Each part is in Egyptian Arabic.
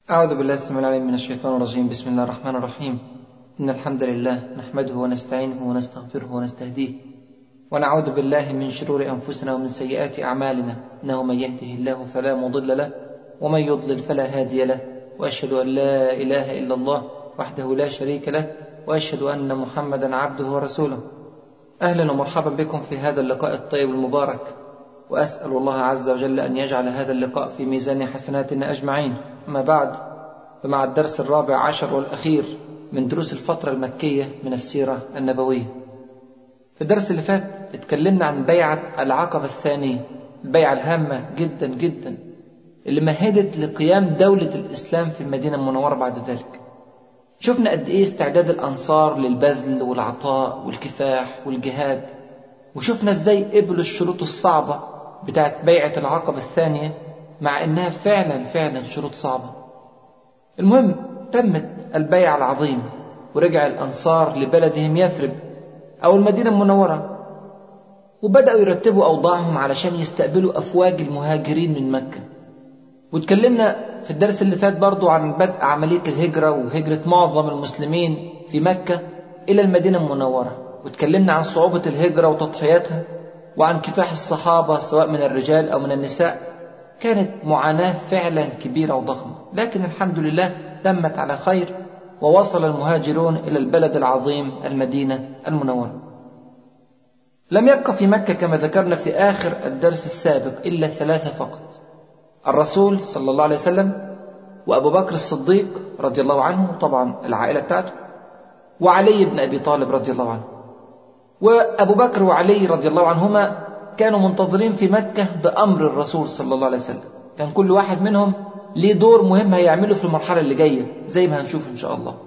أعوذ بالله السميع العليم من الشيطان الرجيم بسم الله الرحمن الرحيم إن الحمد لله نحمده ونستعينه ونستغفره ونستهديه ونعوذ بالله من شرور أنفسنا ومن سيئات أعمالنا إنه من يهده الله فلا مضل له ومن يضلل فلا هادي له وأشهد أن لا إله إلا الله وحده لا شريك له وأشهد أن محمدا عبده ورسوله أهلا ومرحبا بكم في هذا اللقاء الطيب المبارك وأسأل الله عز وجل أن يجعل هذا اللقاء في ميزان حسناتنا أجمعين أما بعد فمع الدرس الرابع عشر والأخير من دروس الفترة المكية من السيرة النبوية في الدرس اللي فات اتكلمنا عن بيعة العقبة الثانية البيعة الهامة جدا جدا اللي مهدت لقيام دولة الإسلام في المدينة المنورة بعد ذلك شفنا قد إيه استعداد الأنصار للبذل والعطاء والكفاح والجهاد وشفنا إزاي قبلوا الشروط الصعبة بتاعت بيعة العقبة الثانية مع إنها فعلا فعلا شروط صعبة المهم تمت البيعة العظيمة ورجع الأنصار لبلدهم يثرب أو المدينة المنورة وبدأوا يرتبوا أوضاعهم علشان يستقبلوا أفواج المهاجرين من مكة واتكلمنا في الدرس اللي فات برضو عن بدء عملية الهجرة وهجرة معظم المسلمين في مكة إلى المدينة المنورة واتكلمنا عن صعوبة الهجرة وتضحياتها وعن كفاح الصحابة سواء من الرجال أو من النساء كانت معاناة فعلا كبيرة وضخمة لكن الحمد لله تمت على خير ووصل المهاجرون إلى البلد العظيم المدينة المنورة لم يبقى في مكة كما ذكرنا في آخر الدرس السابق إلا ثلاثة فقط الرسول صلى الله عليه وسلم وأبو بكر الصديق رضي الله عنه طبعا العائلة بتاعته وعلي بن أبي طالب رضي الله عنه وأبو بكر وعلي رضي الله عنهما كانوا منتظرين في مكة بأمر الرسول صلى الله عليه وسلم كان كل واحد منهم ليه دور مهم هيعمله في المرحلة اللي جاية زي ما هنشوف إن شاء الله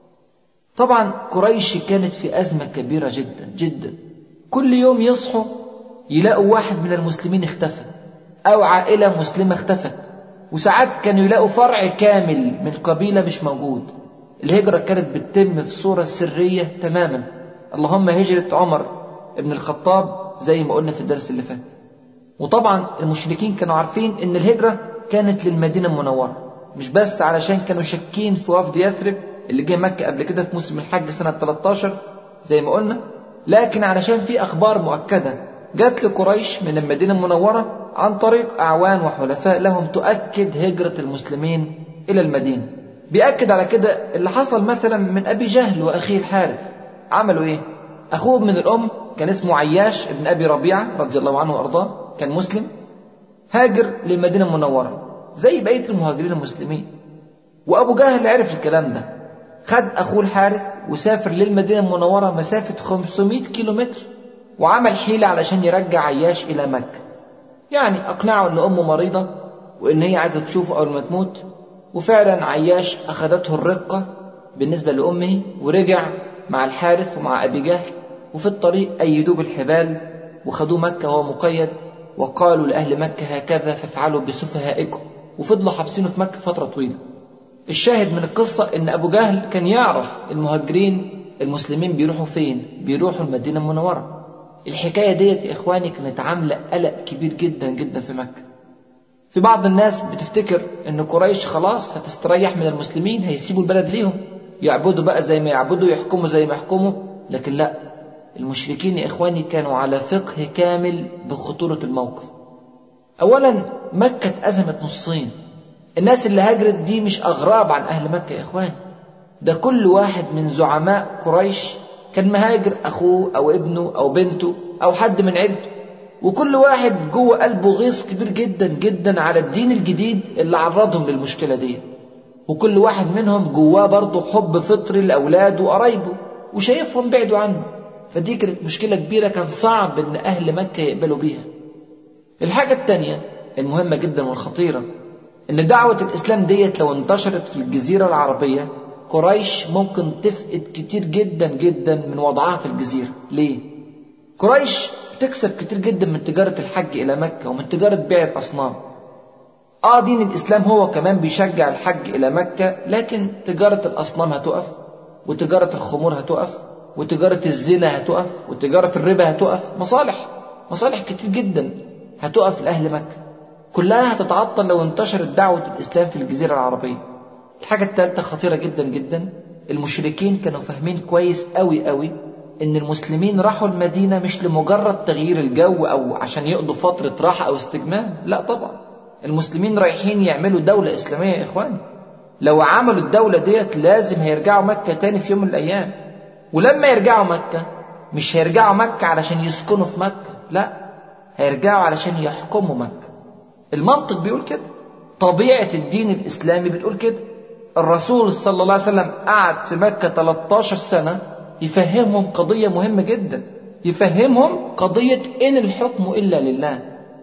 طبعا قريش كانت في أزمة كبيرة جدا جدا كل يوم يصحوا يلاقوا واحد من المسلمين اختفى أو عائلة مسلمة اختفت وساعات كانوا يلاقوا فرع كامل من قبيلة مش موجود الهجرة كانت بتتم في صورة سرية تماما اللهم هجرة عمر ابن الخطاب زي ما قلنا في الدرس اللي فات وطبعا المشركين كانوا عارفين ان الهجرة كانت للمدينة المنورة مش بس علشان كانوا شاكين في وفد يثرب اللي جه مكة قبل كده في موسم الحج سنة 13 زي ما قلنا لكن علشان في أخبار مؤكدة جات لقريش من المدينة المنورة عن طريق أعوان وحلفاء لهم تؤكد هجرة المسلمين إلى المدينة بيأكد على كده اللي حصل مثلا من أبي جهل وأخيه الحارث عملوا إيه؟ أخوه من الأم كان اسمه عياش ابن أبي ربيعة رضي الله عنه وأرضاه كان مسلم هاجر للمدينة المنورة زي بقية المهاجرين المسلمين وأبو جهل عرف الكلام ده خد أخوه الحارث وسافر للمدينة المنورة مسافة 500 كيلومتر وعمل حيلة علشان يرجع عياش إلى مكة يعني أقنعه إن أمه مريضة وإن هي عايزة تشوفه أول ما تموت وفعلا عياش أخذته الرقة بالنسبة لأمه ورجع مع الحارث ومع أبي جهل وفي الطريق أيدوه بالحبال وخدوه مكة وهو مقيد وقالوا لأهل مكة هكذا فافعلوا بسفهائكم وفضلوا حابسينه في مكة فترة طويلة الشاهد من القصة إن أبو جهل كان يعرف المهاجرين المسلمين بيروحوا فين بيروحوا المدينة المنورة الحكاية ديت يا إخواني كانت عاملة قلق كبير جدا جدا في مكة في بعض الناس بتفتكر إن قريش خلاص هتستريح من المسلمين هيسيبوا البلد ليهم يعبدوا بقى زي ما يعبدوا يحكموا زي ما يحكموا لكن لا المشركين يا إخواني كانوا على فقه كامل بخطورة الموقف أولا مكة اتأزمت نصين الناس اللي هاجرت دي مش أغراب عن أهل مكة يا إخواني ده كل واحد من زعماء قريش كان مهاجر أخوه أو ابنه أو بنته أو حد من عيلته وكل واحد جوه قلبه غيظ كبير جدا جدا على الدين الجديد اللي عرضهم للمشكلة دي وكل واحد منهم جواه برضه حب فطري لأولاده وقرايبه وشايفهم بعدوا عنه فدي كانت مشكلة كبيرة كان صعب إن أهل مكة يقبلوا بيها الحاجة التانية المهمة جدا والخطيرة إن دعوة الإسلام ديت لو انتشرت في الجزيرة العربية قريش ممكن تفقد كتير جدا جدا من وضعها في الجزيرة ليه؟ قريش بتكسب كتير جدا من تجارة الحج إلى مكة ومن تجارة بيع الأصنام آه دين الإسلام هو كمان بيشجع الحج إلى مكة لكن تجارة الأصنام هتقف وتجارة الخمور هتقف وتجارة الزنا هتقف وتجارة الربا هتقف مصالح مصالح كتير جدا هتقف لأهل مكة كلها هتتعطل لو انتشرت دعوة الإسلام في الجزيرة العربية الحاجة الثالثة خطيرة جدا جدا المشركين كانوا فاهمين كويس قوي قوي ان المسلمين راحوا المدينة مش لمجرد تغيير الجو او عشان يقضوا فترة راحة او استجمام لا طبعا المسلمين رايحين يعملوا دولة اسلامية يا اخواني لو عملوا الدولة ديت لازم هيرجعوا مكة تاني في يوم من الايام ولما يرجعوا مكة مش هيرجعوا مكة علشان يسكنوا في مكة لا هيرجعوا علشان يحكموا مكة المنطق بيقول كده طبيعة الدين الإسلامي بتقول كده الرسول صلى الله عليه وسلم قعد في مكة 13 سنة يفهمهم قضية مهمة جدا يفهمهم قضية إن الحكم إلا لله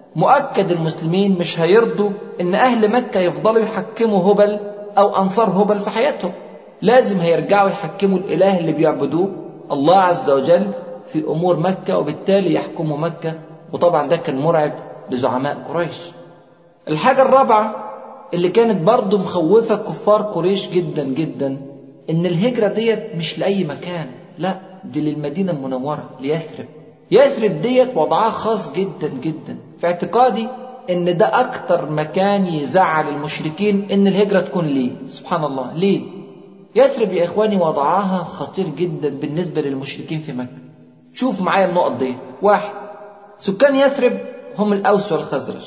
مؤكد المسلمين مش هيرضوا إن أهل مكة يفضلوا يحكموا هبل أو أنصار هبل في حياتهم لازم هيرجعوا يحكموا الإله اللي بيعبدوه الله عز وجل في أمور مكة وبالتالي يحكموا مكة وطبعا ده كان مرعب لزعماء قريش الحاجة الرابعة اللي كانت برضه مخوفة كفار قريش جدا جدا إن الهجرة ديت مش لأي مكان لا دي للمدينة المنورة ليثرب يثرب ديت وضعها خاص جدا جدا في اعتقادي إن ده أكتر مكان يزعل المشركين إن الهجرة تكون ليه سبحان الله ليه يثرب يا إخواني وضعها خطير جدا بالنسبة للمشركين في مكة شوف معايا النقط دي واحد سكان يثرب هم الأوس والخزرج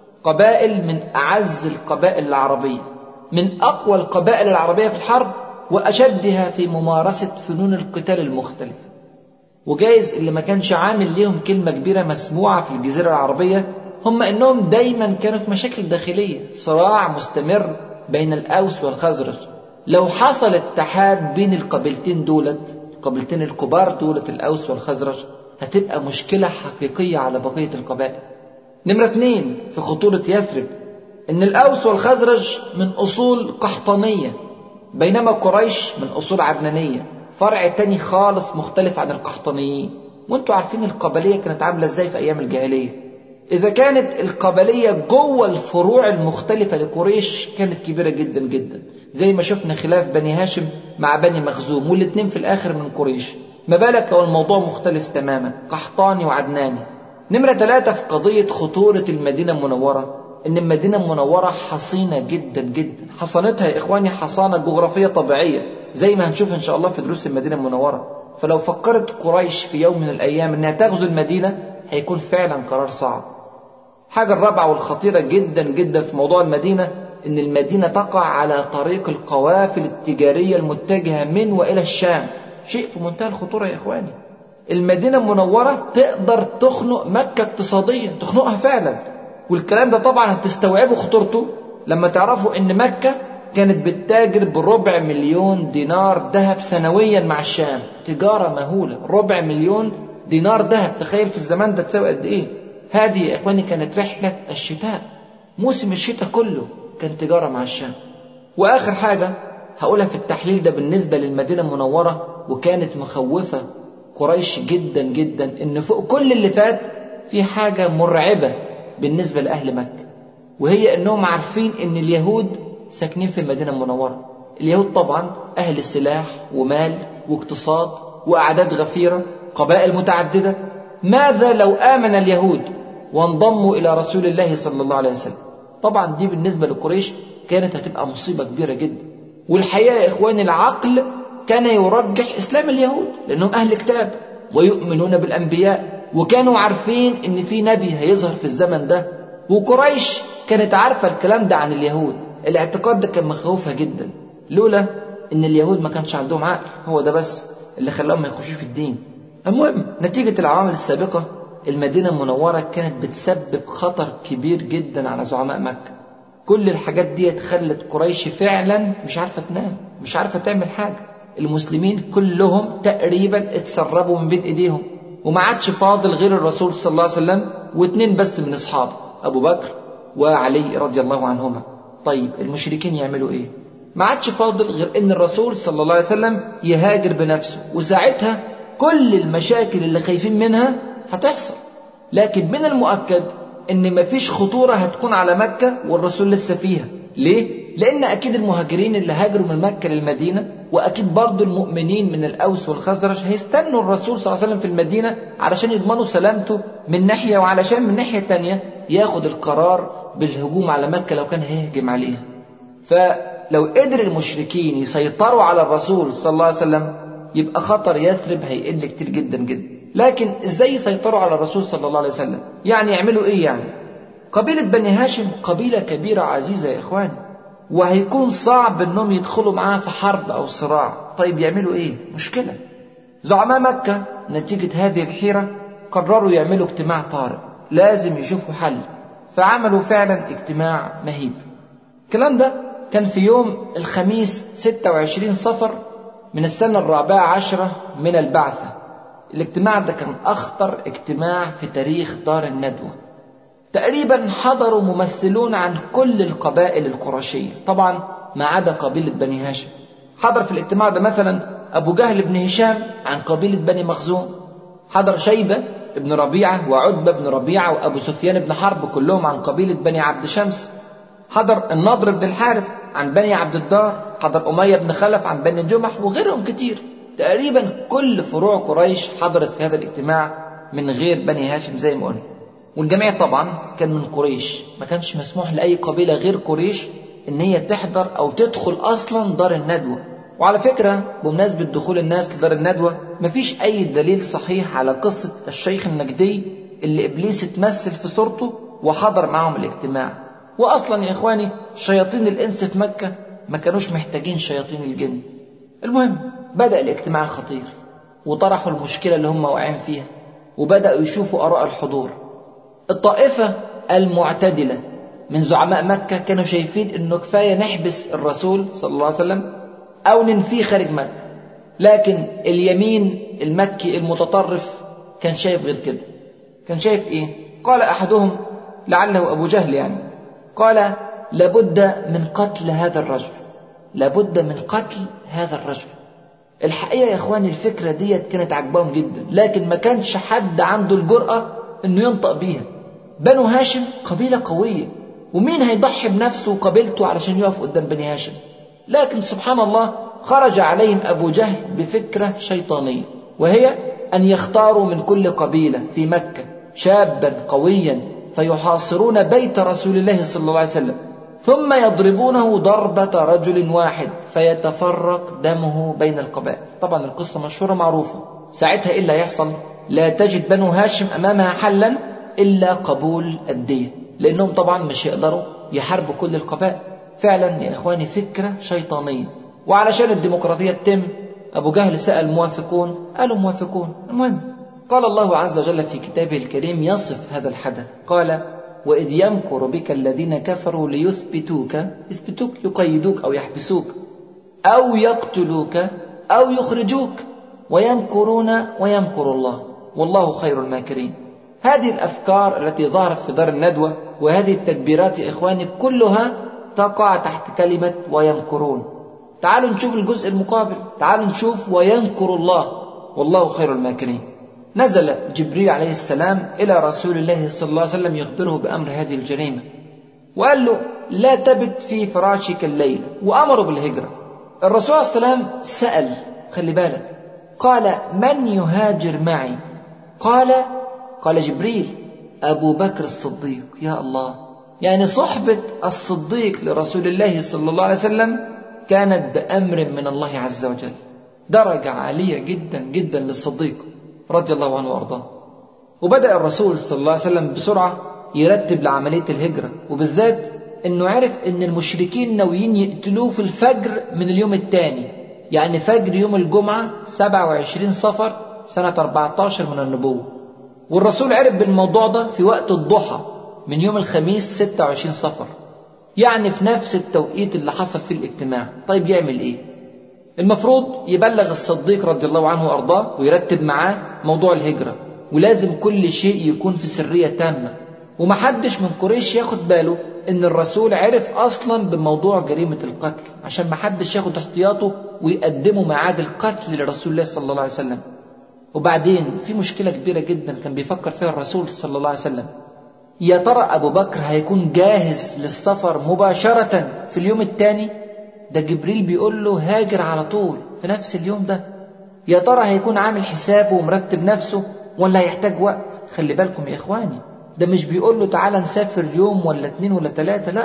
قبائل من أعز القبائل العربية من أقوى القبائل العربية في الحرب وأشدها في ممارسة فنون القتال المختلفة وجايز اللي ما كانش عامل ليهم كلمة كبيرة مسموعة في الجزيرة العربية هم إنهم دايما كانوا في مشاكل داخلية صراع مستمر بين الأوس والخزرج لو حصل اتحاد بين القبيلتين دولت القبيلتين الكبار دولت الأوس والخزرج هتبقى مشكلة حقيقية على بقية القبائل نمرة اتنين في خطورة يثرب إن الأوس والخزرج من أصول قحطانية بينما قريش من أصول عدنانية فرع تاني خالص مختلف عن القحطانيين وانتوا عارفين القبلية كانت عاملة ازاي في أيام الجاهلية إذا كانت القبلية جوه الفروع المختلفة لقريش كانت كبيرة جدا جدا زي ما شفنا خلاف بني هاشم مع بني مخزوم والاتنين في الآخر من قريش ما بالك لو الموضوع مختلف تماما قحطاني وعدناني نمرة ثلاثة في قضية خطورة المدينة المنورة إن المدينة المنورة حصينة جدا جدا حصانتها يا إخواني حصانة جغرافية طبيعية زي ما هنشوف إن شاء الله في دروس المدينة المنورة فلو فكرت قريش في يوم من الأيام إنها تغزو المدينة هيكون فعلا قرار صعب حاجة الرابعة والخطيرة جدا جدا في موضوع المدينة إن المدينة تقع على طريق القوافل التجارية المتجهة من وإلى الشام شيء في منتهى الخطورة يا إخواني المدينة المنورة تقدر تخنق مكة اقتصاديا تخنقها فعلا والكلام ده طبعا هتستوعبوا خطورته لما تعرفوا ان مكة كانت بتتاجر بربع مليون دينار ذهب سنويا مع الشام تجارة مهولة ربع مليون دينار ذهب تخيل في الزمان ده تساوي قد ايه هذه يا اخواني كانت رحلة الشتاء موسم الشتاء كله كان تجارة مع الشام واخر حاجة هقولها في التحليل ده بالنسبة للمدينة المنورة وكانت مخوفة قريش جدا جدا ان فوق كل اللي فات في حاجة مرعبة بالنسبة لأهل مكة وهي انهم عارفين ان اليهود ساكنين في المدينة المنورة اليهود طبعا أهل السلاح ومال واقتصاد وأعداد غفيرة قبائل متعددة ماذا لو آمن اليهود وانضموا إلى رسول الله صلى الله عليه وسلم طبعا دي بالنسبة لقريش كانت هتبقى مصيبة كبيرة جدا والحقيقة يا إخواني العقل كان يرجح إسلام اليهود لأنهم أهل كتاب ويؤمنون بالأنبياء وكانوا عارفين إن في نبي هيظهر في الزمن ده وقريش كانت عارفة الكلام ده عن اليهود الاعتقاد ده كان مخوفها جدا لولا إن اليهود ما كانش عندهم عقل هو ده بس اللي خلاهم ما يخشوش في الدين المهم نتيجة العوامل السابقة المدينة المنورة كانت بتسبب خطر كبير جدا على زعماء مكة كل الحاجات دي خلت قريش فعلا مش عارفة تنام مش عارفة تعمل حاجة المسلمين كلهم تقريبا اتسربوا من بين ايديهم وما عادش فاضل غير الرسول صلى الله عليه وسلم واثنين بس من اصحابه ابو بكر وعلي رضي الله عنهما طيب المشركين يعملوا ايه ما عادش فاضل غير ان الرسول صلى الله عليه وسلم يهاجر بنفسه وساعتها كل المشاكل اللي خايفين منها هتحصل لكن من المؤكد ان مفيش خطورة هتكون على مكة والرسول لسه فيها ليه؟ لأن أكيد المهاجرين اللي هاجروا من مكة للمدينة وأكيد برضو المؤمنين من الأوس والخزرج هيستنوا الرسول صلى الله عليه وسلم في المدينة علشان يضمنوا سلامته من ناحية وعلشان من ناحية تانية ياخد القرار بالهجوم على مكة لو كان هيهجم عليها لو قدر المشركين يسيطروا على الرسول صلى الله عليه وسلم يبقى خطر يثرب هيقل كتير جدا جدا لكن ازاي يسيطروا على الرسول صلى الله عليه وسلم يعني يعملوا ايه يعني قبيلة بني هاشم قبيلة كبيرة عزيزة يا إخواني وهيكون صعب انهم يدخلوا معاها في حرب او صراع طيب يعملوا ايه مشكله زعماء مكه نتيجه هذه الحيره قرروا يعملوا اجتماع طارئ لازم يشوفوا حل فعملوا فعلا اجتماع مهيب الكلام ده كان في يوم الخميس 26 صفر من السنة الرابعة عشرة من البعثة الاجتماع ده كان أخطر اجتماع في تاريخ دار الندوة تقريبا حضروا ممثلون عن كل القبائل القرشية طبعا ما عدا قبيلة بني هاشم حضر في الاجتماع ده مثلا أبو جهل بن هشام عن قبيلة بني مخزوم حضر شيبة بن ربيعة وعتبة بن ربيعة وأبو سفيان بن حرب كلهم عن قبيلة بني عبد شمس حضر النضر بن الحارث عن بني عبد الدار حضر أمية بن خلف عن بني جمح وغيرهم كتير تقريبا كل فروع قريش حضرت في هذا الاجتماع من غير بني هاشم زي ما قلنا والجميع طبعا كان من قريش ما كانش مسموح لأي قبيلة غير قريش إن هي تحضر أو تدخل أصلا دار الندوة وعلى فكرة بمناسبة دخول الناس لدار الندوة مفيش أي دليل صحيح على قصة الشيخ النجدي اللي إبليس اتمثل في صورته وحضر معهم الاجتماع وأصلا يا إخواني شياطين الإنس في مكة ما كانوش محتاجين شياطين الجن المهم بدأ الاجتماع الخطير وطرحوا المشكلة اللي هم واقعين فيها وبدأوا يشوفوا آراء الحضور الطائفة المعتدلة من زعماء مكة كانوا شايفين انه كفاية نحبس الرسول صلى الله عليه وسلم او ننفيه خارج مكة لكن اليمين المكي المتطرف كان شايف غير كده كان شايف ايه قال احدهم لعله ابو جهل يعني قال لابد من قتل هذا الرجل لابد من قتل هذا الرجل الحقيقة يا اخواني الفكرة ديت كانت عجباهم جدا لكن ما كانش حد عنده الجرأة انه ينطق بيها بنو هاشم قبيلة قوية ومين هيضحي بنفسه وقبيلته علشان يقف قدام بني هاشم لكن سبحان الله خرج عليهم أبو جهل بفكرة شيطانية وهي أن يختاروا من كل قبيلة في مكة شابا قويا فيحاصرون بيت رسول الله صلى الله عليه وسلم ثم يضربونه ضربة رجل واحد فيتفرق دمه بين القبائل طبعا القصة مشهورة معروفة ساعتها إيه اللي هيحصل لا تجد بنو هاشم أمامها حلا إلا قبول الدية لأنهم طبعا مش يقدروا يحاربوا كل القبائل فعلا يا إخواني فكرة شيطانية وعلشان الديمقراطية تتم أبو جهل سأل موافقون قالوا موافقون المهم قال الله عز وجل في كتابه الكريم يصف هذا الحدث قال وإذ يمكر بك الذين كفروا ليثبتوك يثبتوك يقيدوك أو يحبسوك أو يقتلوك أو يخرجوك ويمكرون ويمكر الله والله خير الماكرين هذه الأفكار التي ظهرت في دار الندوة وهذه التدبيرات يا إخواني كلها تقع تحت كلمة ويمكرون تعالوا نشوف الجزء المقابل تعالوا نشوف وينكر الله والله خير الماكرين نزل جبريل عليه السلام إلى رسول الله صلى الله عليه وسلم يخبره بأمر هذه الجريمة وقال له لا تبت في فراشك الليل وأمره بالهجرة الرسول عليه السلام سأل خلي بالك قال من يهاجر معي قال قال جبريل أبو بكر الصديق يا الله يعني صحبة الصديق لرسول الله صلى الله عليه وسلم كانت بأمر من الله عز وجل درجة عالية جدا جدا للصديق رضي الله عنه وأرضاه وبدأ الرسول صلى الله عليه وسلم بسرعة يرتب لعملية الهجرة وبالذات انه عرف ان المشركين ناويين يقتلوه في الفجر من اليوم الثاني يعني فجر يوم الجمعة 27 صفر سنة 14 من النبوة والرسول عرف بالموضوع ده في وقت الضحى من يوم الخميس 26 صفر يعني في نفس التوقيت اللي حصل فيه الاجتماع طيب يعمل ايه المفروض يبلغ الصديق رضي الله عنه وارضاه ويرتب معاه موضوع الهجرة ولازم كل شيء يكون في سرية تامة ومحدش من قريش ياخد باله ان الرسول عرف اصلا بموضوع جريمة القتل عشان محدش ياخد احتياطه ويقدمه ميعاد القتل لرسول الله صلى الله عليه وسلم وبعدين في مشكلة كبيرة جدا كان بيفكر فيها الرسول صلى الله عليه وسلم يا ترى أبو بكر هيكون جاهز للسفر مباشرة في اليوم الثاني ده جبريل بيقول له هاجر على طول في نفس اليوم ده يا ترى هيكون عامل حسابه ومرتب نفسه ولا هيحتاج وقت خلي بالكم يا إخواني ده مش بيقول له تعالى نسافر يوم ولا اتنين ولا تلاتة لا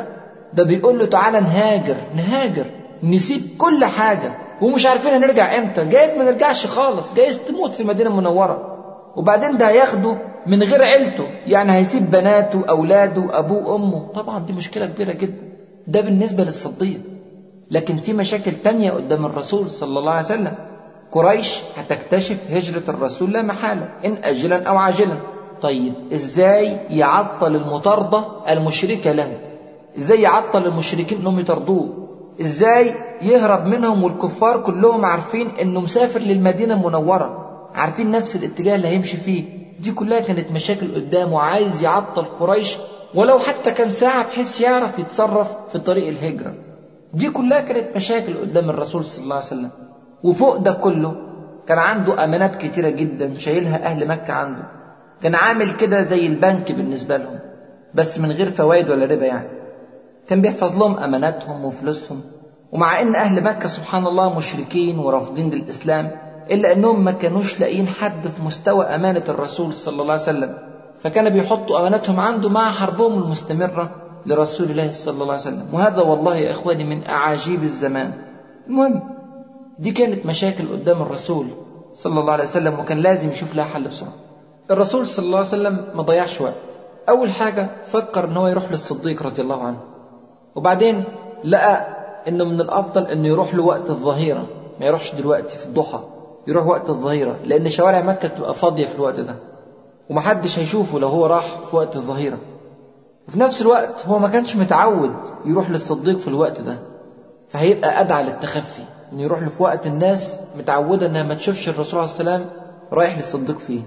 ده بيقول له تعالى نهاجر نهاجر نسيب كل حاجة ومش عارفين هنرجع امتى جايز ما نرجعش خالص جايز تموت في المدينة المنورة وبعدين ده هياخده من غير عيلته يعني هيسيب بناته أولاده أبوه أمه طبعا دي مشكلة كبيرة جدا ده بالنسبة للصديق لكن في مشاكل تانية قدام الرسول صلى الله عليه وسلم قريش هتكتشف هجرة الرسول لا محالة إن أجلا أو عاجلا طيب إزاي يعطل المطاردة المشركة له إزاي يعطل المشركين أنهم يطردوه إزاي يهرب منهم والكفار كلهم عارفين أنه مسافر للمدينة المنورة عارفين نفس الاتجاه اللي هيمشي فيه دي كلها كانت مشاكل قدامه عايز يعطل قريش ولو حتى كام ساعة بحيث يعرف يتصرف في طريق الهجرة دي كلها كانت مشاكل قدام الرسول صلى الله عليه وسلم وفوق ده كله كان عنده أمانات كتيرة جدا شايلها أهل مكة عنده كان عامل كده زي البنك بالنسبة لهم بس من غير فوائد ولا ربا يعني كان بيحفظ لهم أماناتهم وفلوسهم ومع إن أهل مكة سبحان الله مشركين ورافضين للإسلام إلا أنهم ما كانوش لاقيين حد في مستوى أمانة الرسول صلى الله عليه وسلم فكان بيحطوا أماناتهم عنده مع حربهم المستمرة لرسول الله صلى الله عليه وسلم وهذا والله يا إخواني من أعاجيب الزمان المهم دي كانت مشاكل قدام الرسول صلى الله عليه وسلم وكان لازم يشوف لها حل بسرعة الرسول صلى الله عليه وسلم ما ضيعش وقت أول حاجة فكر إن هو يروح للصديق رضي الله عنه وبعدين لقى إنه من الأفضل إنه يروح له وقت الظهيرة ما يروحش دلوقتي في الضحى يروح وقت الظهيرة لأن شوارع مكة تبقى فاضية في الوقت ده ومحدش هيشوفه لو هو راح في وقت الظهيرة وفي نفس الوقت هو ما كانش متعود يروح للصديق في الوقت ده فهيبقى أدعى للتخفي إنه يروح له في وقت الناس متعودة إنها ما تشوفش الرسول عليه السلام رايح للصديق فيه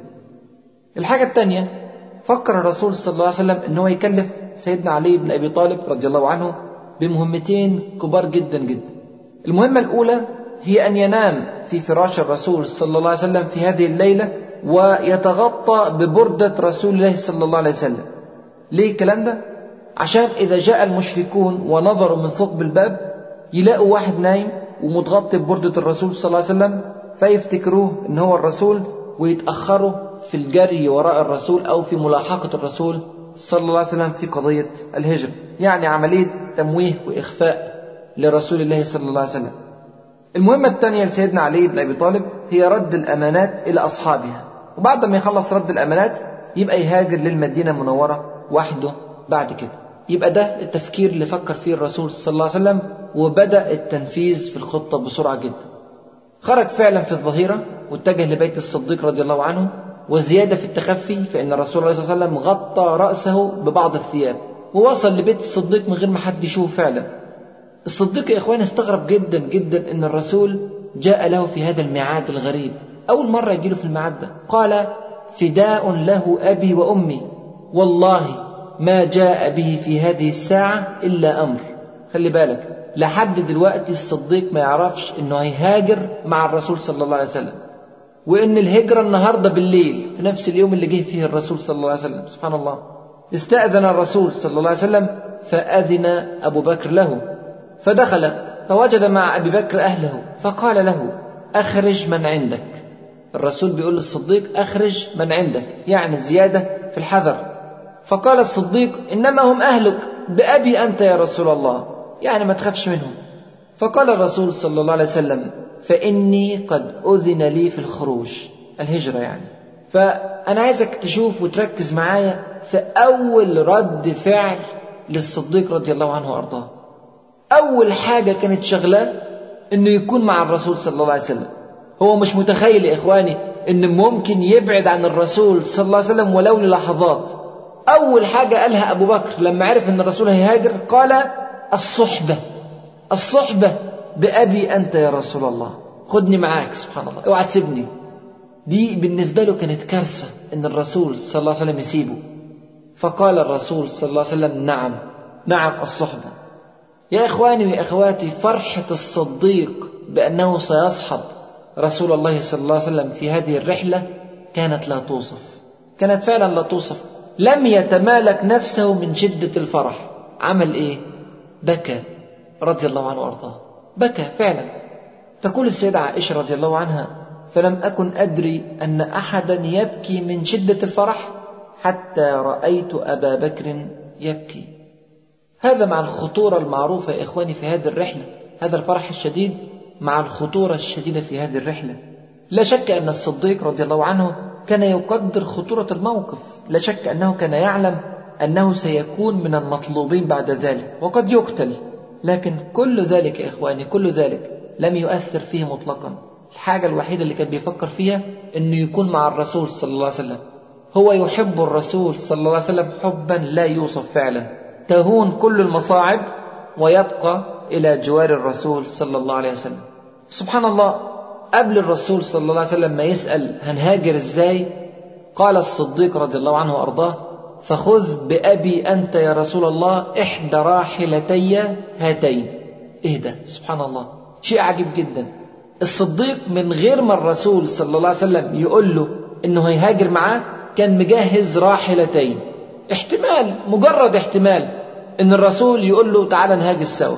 الحاجة الثانية فكر الرسول صلى الله عليه وسلم إن هو يكلف سيدنا علي بن أبي طالب رضي الله عنه بمهمتين كبار جدا جدا المهمة الأولى هي أن ينام في فراش الرسول صلى الله عليه وسلم في هذه الليلة ويتغطى ببردة رسول الله صلى الله عليه وسلم ليه الكلام ده؟ عشان إذا جاء المشركون ونظروا من ثقب الباب يلاقوا واحد نايم ومتغطي ببردة الرسول صلى الله عليه وسلم فيفتكروه إن هو الرسول ويتأخروا في الجري وراء الرسول أو في ملاحقة الرسول صلى الله عليه وسلم في قضية الهجرة يعني عملية تمويه وإخفاء لرسول الله صلى الله عليه وسلم المهمة الثانية لسيدنا علي بن أبي طالب هي رد الأمانات إلى أصحابها وبعد ما يخلص رد الأمانات يبقى يهاجر للمدينة المنورة وحده بعد كده يبقى ده التفكير اللي فكر فيه الرسول صلى الله عليه وسلم وبدأ التنفيذ في الخطة بسرعة جدا خرج فعلا في الظهيرة واتجه لبيت الصديق رضي الله عنه وزيادة في التخفي فإن الرسول صلى الله عليه وسلم غطى رأسه ببعض الثياب ووصل لبيت الصديق من غير ما حد يشوفه فعلا الصديق يا إخوان استغرب جدا جدا أن الرسول جاء له في هذا الميعاد الغريب أول مرة يجيله في الميعاد ده قال فداء له أبي وأمي والله ما جاء به في هذه الساعة إلا أمر خلي بالك لحد دلوقتي الصديق ما يعرفش انه هيهاجر مع الرسول صلى الله عليه وسلم وان الهجرة النهاردة بالليل في نفس اليوم اللي جه فيه الرسول صلى الله عليه وسلم سبحان الله استأذن الرسول صلى الله عليه وسلم فأذن أبو بكر له فدخل فوجد مع أبي بكر أهله فقال له أخرج من عندك الرسول بيقول للصديق أخرج من عندك يعني زيادة في الحذر فقال الصديق إنما هم أهلك بأبي أنت يا رسول الله يعني ما تخافش منهم فقال الرسول صلى الله عليه وسلم فإني قد أذن لي في الخروج الهجرة يعني فأنا عايزك تشوف وتركز معايا في أول رد فعل للصديق رضي الله عنه وأرضاه أول حاجة كانت شغلاه إنه يكون مع الرسول صلى الله عليه وسلم هو مش متخيل يا إخواني إن ممكن يبعد عن الرسول صلى الله عليه وسلم ولو للحظات أول حاجة قالها أبو بكر لما عرف إن الرسول هيهاجر قال الصحبة الصحبة بأبي أنت يا رسول الله خدني معاك سبحان الله اوعى تسيبني دي بالنسبة له كانت كارثة إن الرسول صلى الله عليه وسلم يسيبه فقال الرسول صلى الله عليه وسلم نعم نعم الصحبة يا إخواني ويا أخواتي فرحة الصديق بأنه سيصحب رسول الله صلى الله عليه وسلم في هذه الرحلة كانت لا توصف كانت فعلا لا توصف لم يتمالك نفسه من شدة الفرح عمل إيه بكى رضي الله عنه وارضاه بكى فعلا تقول السيدة عائشة رضي الله عنها فلم أكن أدري أن أحدا يبكي من شدة الفرح حتى رأيت أبا بكر يبكي هذا مع الخطورة المعروفة يا إخواني في هذه الرحلة هذا الفرح الشديد مع الخطورة الشديدة في هذه الرحلة لا شك أن الصديق رضي الله عنه كان يقدر خطورة الموقف لا شك أنه كان يعلم أنه سيكون من المطلوبين بعد ذلك وقد يقتل لكن كل ذلك يا إخواني كل ذلك لم يؤثر فيه مطلقا الحاجة الوحيدة اللي كان بيفكر فيها أنه يكون مع الرسول صلى الله عليه وسلم هو يحب الرسول صلى الله عليه وسلم حبا لا يوصف فعلا تهون كل المصاعب ويبقى إلى جوار الرسول صلى الله عليه وسلم سبحان الله قبل الرسول صلى الله عليه وسلم ما يسأل هنهاجر ازاي قال الصديق رضي الله عنه وأرضاه فخذ بأبي أنت يا رسول الله إحدى راحلتي هاتين اهدى سبحان الله شيء عجيب جدا الصديق من غير ما الرسول صلى الله عليه وسلم يقول له انه هيهاجر معاه كان مجهز راحلتين احتمال مجرد احتمال ان الرسول يقول له تعالى نهاجر سوا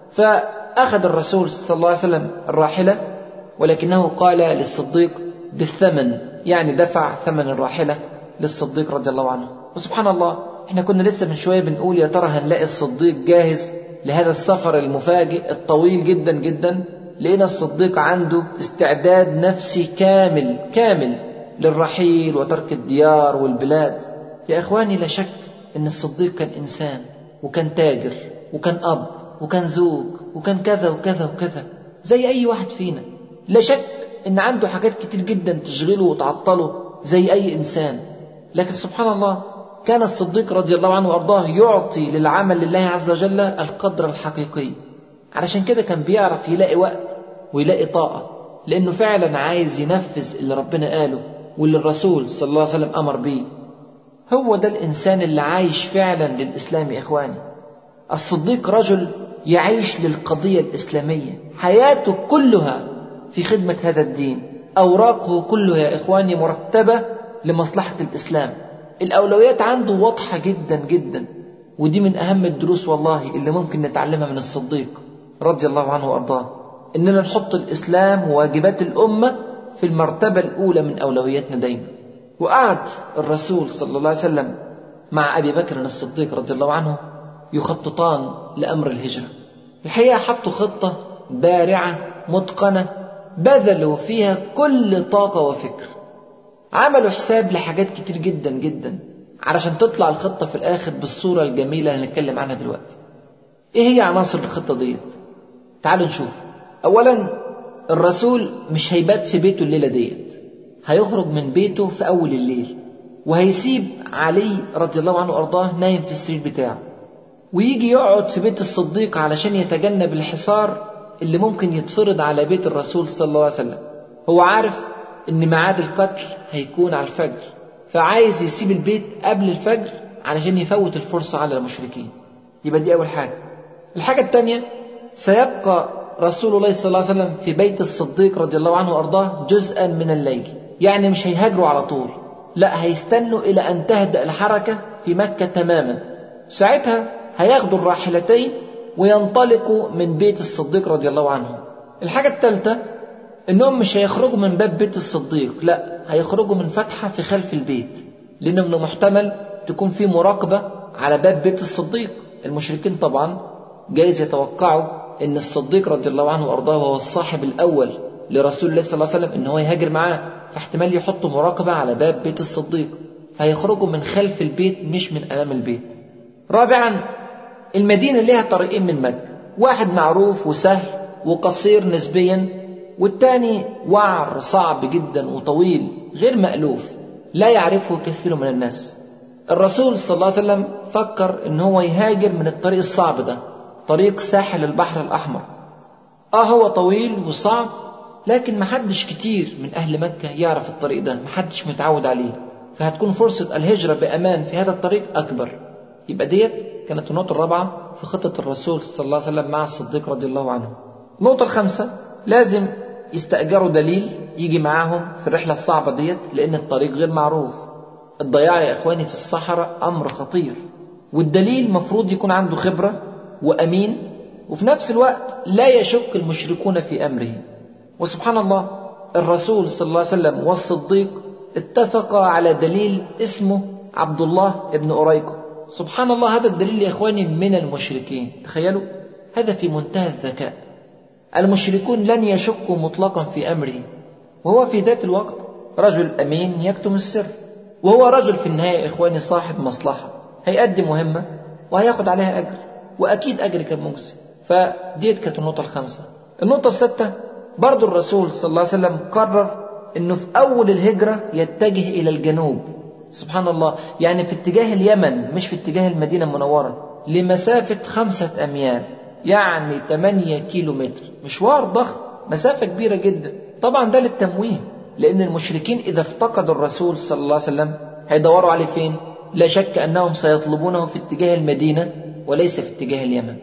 فاخذ الرسول صلى الله عليه وسلم الراحله ولكنه قال للصديق بالثمن يعني دفع ثمن الراحله للصديق رضي الله عنه وسبحان الله احنا كنا لسه من شويه بنقول يا ترى هنلاقي الصديق جاهز لهذا السفر المفاجئ الطويل جدا جدا لقينا الصديق عنده استعداد نفسي كامل كامل للرحيل وترك الديار والبلاد يا اخواني لا شك ان الصديق كان انسان وكان تاجر وكان اب وكان زوج وكان كذا وكذا وكذا زي اي واحد فينا لا شك ان عنده حاجات كتير جدا تشغله وتعطله زي اي انسان لكن سبحان الله كان الصديق رضي الله عنه وارضاه يعطي للعمل لله عز وجل القدر الحقيقي علشان كده كان بيعرف يلاقي وقت ويلاقي طاقه لانه فعلا عايز ينفذ اللي ربنا قاله واللي الرسول صلى الله عليه وسلم امر بيه هو ده الانسان اللي عايش فعلا للاسلام يا اخواني الصديق رجل يعيش للقضيه الاسلاميه حياته كلها في خدمه هذا الدين اوراقه كلها يا اخواني مرتبه لمصلحه الاسلام الاولويات عنده واضحه جدا جدا ودي من اهم الدروس والله اللي ممكن نتعلمها من الصديق رضي الله عنه وارضاه اننا نحط الاسلام وواجبات الامه في المرتبه الاولى من اولوياتنا دايما وقعد الرسول صلى الله عليه وسلم مع ابي بكر الصديق رضي الله عنه يخططان لامر الهجره الحقيقه حطوا خطه بارعه متقنه بذلوا فيها كل طاقه وفكر عملوا حساب لحاجات كتير جدا جدا علشان تطلع الخطه في الاخر بالصوره الجميله اللي هنتكلم عنها دلوقتي ايه هي عناصر الخطه ديت تعالوا نشوف اولا الرسول مش هيبات في بيته الليله ديت هيخرج من بيته في اول الليل وهيسيب علي رضي الله عنه وارضاه نايم في السرير بتاعه ويجي يقعد في بيت الصديق علشان يتجنب الحصار اللي ممكن يتفرض على بيت الرسول صلى الله عليه وسلم هو عارف ان ميعاد القتل هيكون على الفجر فعايز يسيب البيت قبل الفجر علشان يفوت الفرصة على المشركين يبقى دي أول حاجة الحاجة الثانية سيبقى رسول الله صلى الله عليه وسلم في بيت الصديق رضي الله عنه وأرضاه جزءا من الليل يعني مش هيهاجروا على طول لا هيستنوا إلى أن تهدأ الحركة في مكة تماما ساعتها هياخدوا الراحلتين وينطلقوا من بيت الصديق رضي الله عنه الحاجة الثالثة انهم مش هيخرجوا من باب بيت الصديق لا هيخرجوا من فتحه في خلف البيت لانه من المحتمل تكون في مراقبه على باب بيت الصديق المشركين طبعا جايز يتوقعوا ان الصديق رضي الله عنه وارضاه هو الصاحب الاول لرسول الله صلى الله عليه وسلم ان هو يهاجر معاه فاحتمال يحطوا مراقبه على باب بيت الصديق فهيخرجوا من خلف البيت مش من امام البيت رابعا المدينه ليها طريقين من مكه واحد معروف وسهل وقصير نسبيا والتاني وعر صعب جدا وطويل غير مألوف لا يعرفه كثير من الناس الرسول صلى الله عليه وسلم فكر ان هو يهاجر من الطريق الصعب ده طريق ساحل البحر الأحمر اه هو طويل وصعب لكن محدش كتير من أهل مكة يعرف الطريق ده محدش متعود عليه فهتكون فرصة الهجرة بأمان في هذا الطريق أكبر يبقى ديت كانت النقطة الرابعة في خطة الرسول صلى الله عليه وسلم مع الصديق رضي الله عنه النقطة الخامسة لازم يستأجروا دليل يجي معاهم في الرحلة الصعبة ديت لأن الطريق غير معروف الضياع يا إخواني في الصحراء أمر خطير والدليل مفروض يكون عنده خبرة وأمين وفي نفس الوقت لا يشك المشركون في أمره وسبحان الله الرسول صلى الله عليه وسلم والصديق اتفقا على دليل اسمه عبد الله ابن أريكو سبحان الله هذا الدليل يا إخواني من المشركين تخيلوا هذا في منتهى الذكاء المشركون لن يشكوا مطلقا في أمره وهو في ذات الوقت رجل أمين يكتم السر وهو رجل في النهاية يا إخواني صاحب مصلحة هيقدم مهمة وهياخد عليها أجر وأكيد أجر كان مجزي فديت كانت النقطة الخامسة النقطة الستة برضو الرسول صلى الله عليه وسلم قرر أنه في أول الهجرة يتجه إلى الجنوب سبحان الله يعني في اتجاه اليمن مش في اتجاه المدينة المنورة لمسافة خمسة أميال يعني 8 كيلو متر مشوار ضخم مسافة كبيرة جدا طبعا ده للتمويه لأن المشركين إذا افتقدوا الرسول صلى الله عليه وسلم هيدوروا عليه فين لا شك أنهم سيطلبونه في اتجاه المدينة وليس في اتجاه اليمن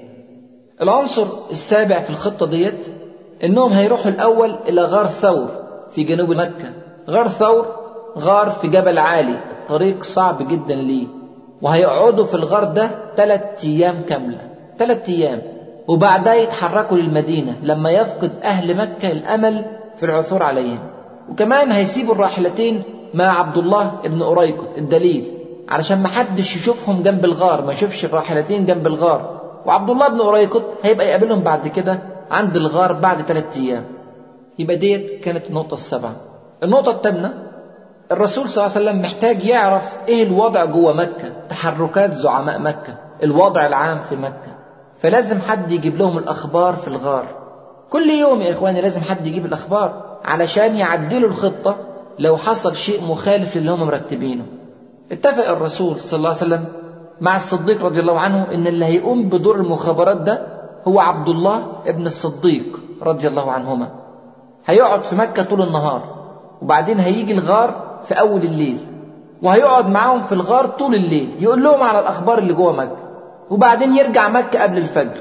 العنصر السابع في الخطة ديت انهم هيروحوا الاول الى غار ثور في جنوب مكة غار ثور غار في جبل عالي الطريق صعب جدا ليه وهيقعدوا في الغار ده ثلاث ايام كاملة ثلاث ايام وبعدها يتحركوا للمدينة لما يفقد اهل مكة الامل في العثور عليهم وكمان هيسيبوا الراحلتين مع عبد الله ابن أريكت الدليل علشان ما حدش يشوفهم جنب الغار ما يشوفش الراحلتين جنب الغار وعبد الله بن أريكت هيبقى يقابلهم بعد كده عند الغار بعد ثلاثة أيام يبقى ديت كانت النقطة السابعة النقطة الثامنة الرسول صلى الله عليه وسلم محتاج يعرف ايه الوضع جوه مكة تحركات زعماء مكة الوضع العام في مكة فلازم حد يجيب لهم الأخبار في الغار كل يوم يا إخواني لازم حد يجيب الأخبار علشان يعدلوا الخطة لو حصل شيء مخالف للي هم مرتبينه اتفق الرسول صلى الله عليه وسلم مع الصديق رضي الله عنه ان اللي هيقوم بدور المخابرات ده هو عبد الله ابن الصديق رضي الله عنهما هيقعد في مكة طول النهار وبعدين هيجي الغار في أول الليل وهيقعد معاهم في الغار طول الليل يقول لهم على الأخبار اللي جوه مكة وبعدين يرجع مكة قبل الفجر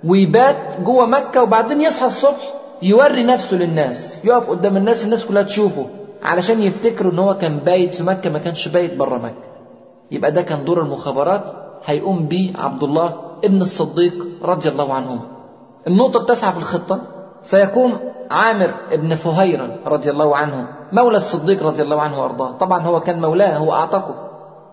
ويبات جوه مكة وبعدين يصحى الصبح يوري نفسه للناس يقف قدام الناس الناس كلها تشوفه علشان يفتكروا ان هو كان بايت في مكة ما كانش بايت بره مكة يبقى ده كان دور المخابرات هيقوم بيه عبد الله ابن الصديق رضي الله عنهما النقطة التاسعة في الخطة سيكون عامر ابن فهيرة رضي الله عنه مولى الصديق رضي الله عنه وارضاه طبعا هو كان مولاه هو اعتقه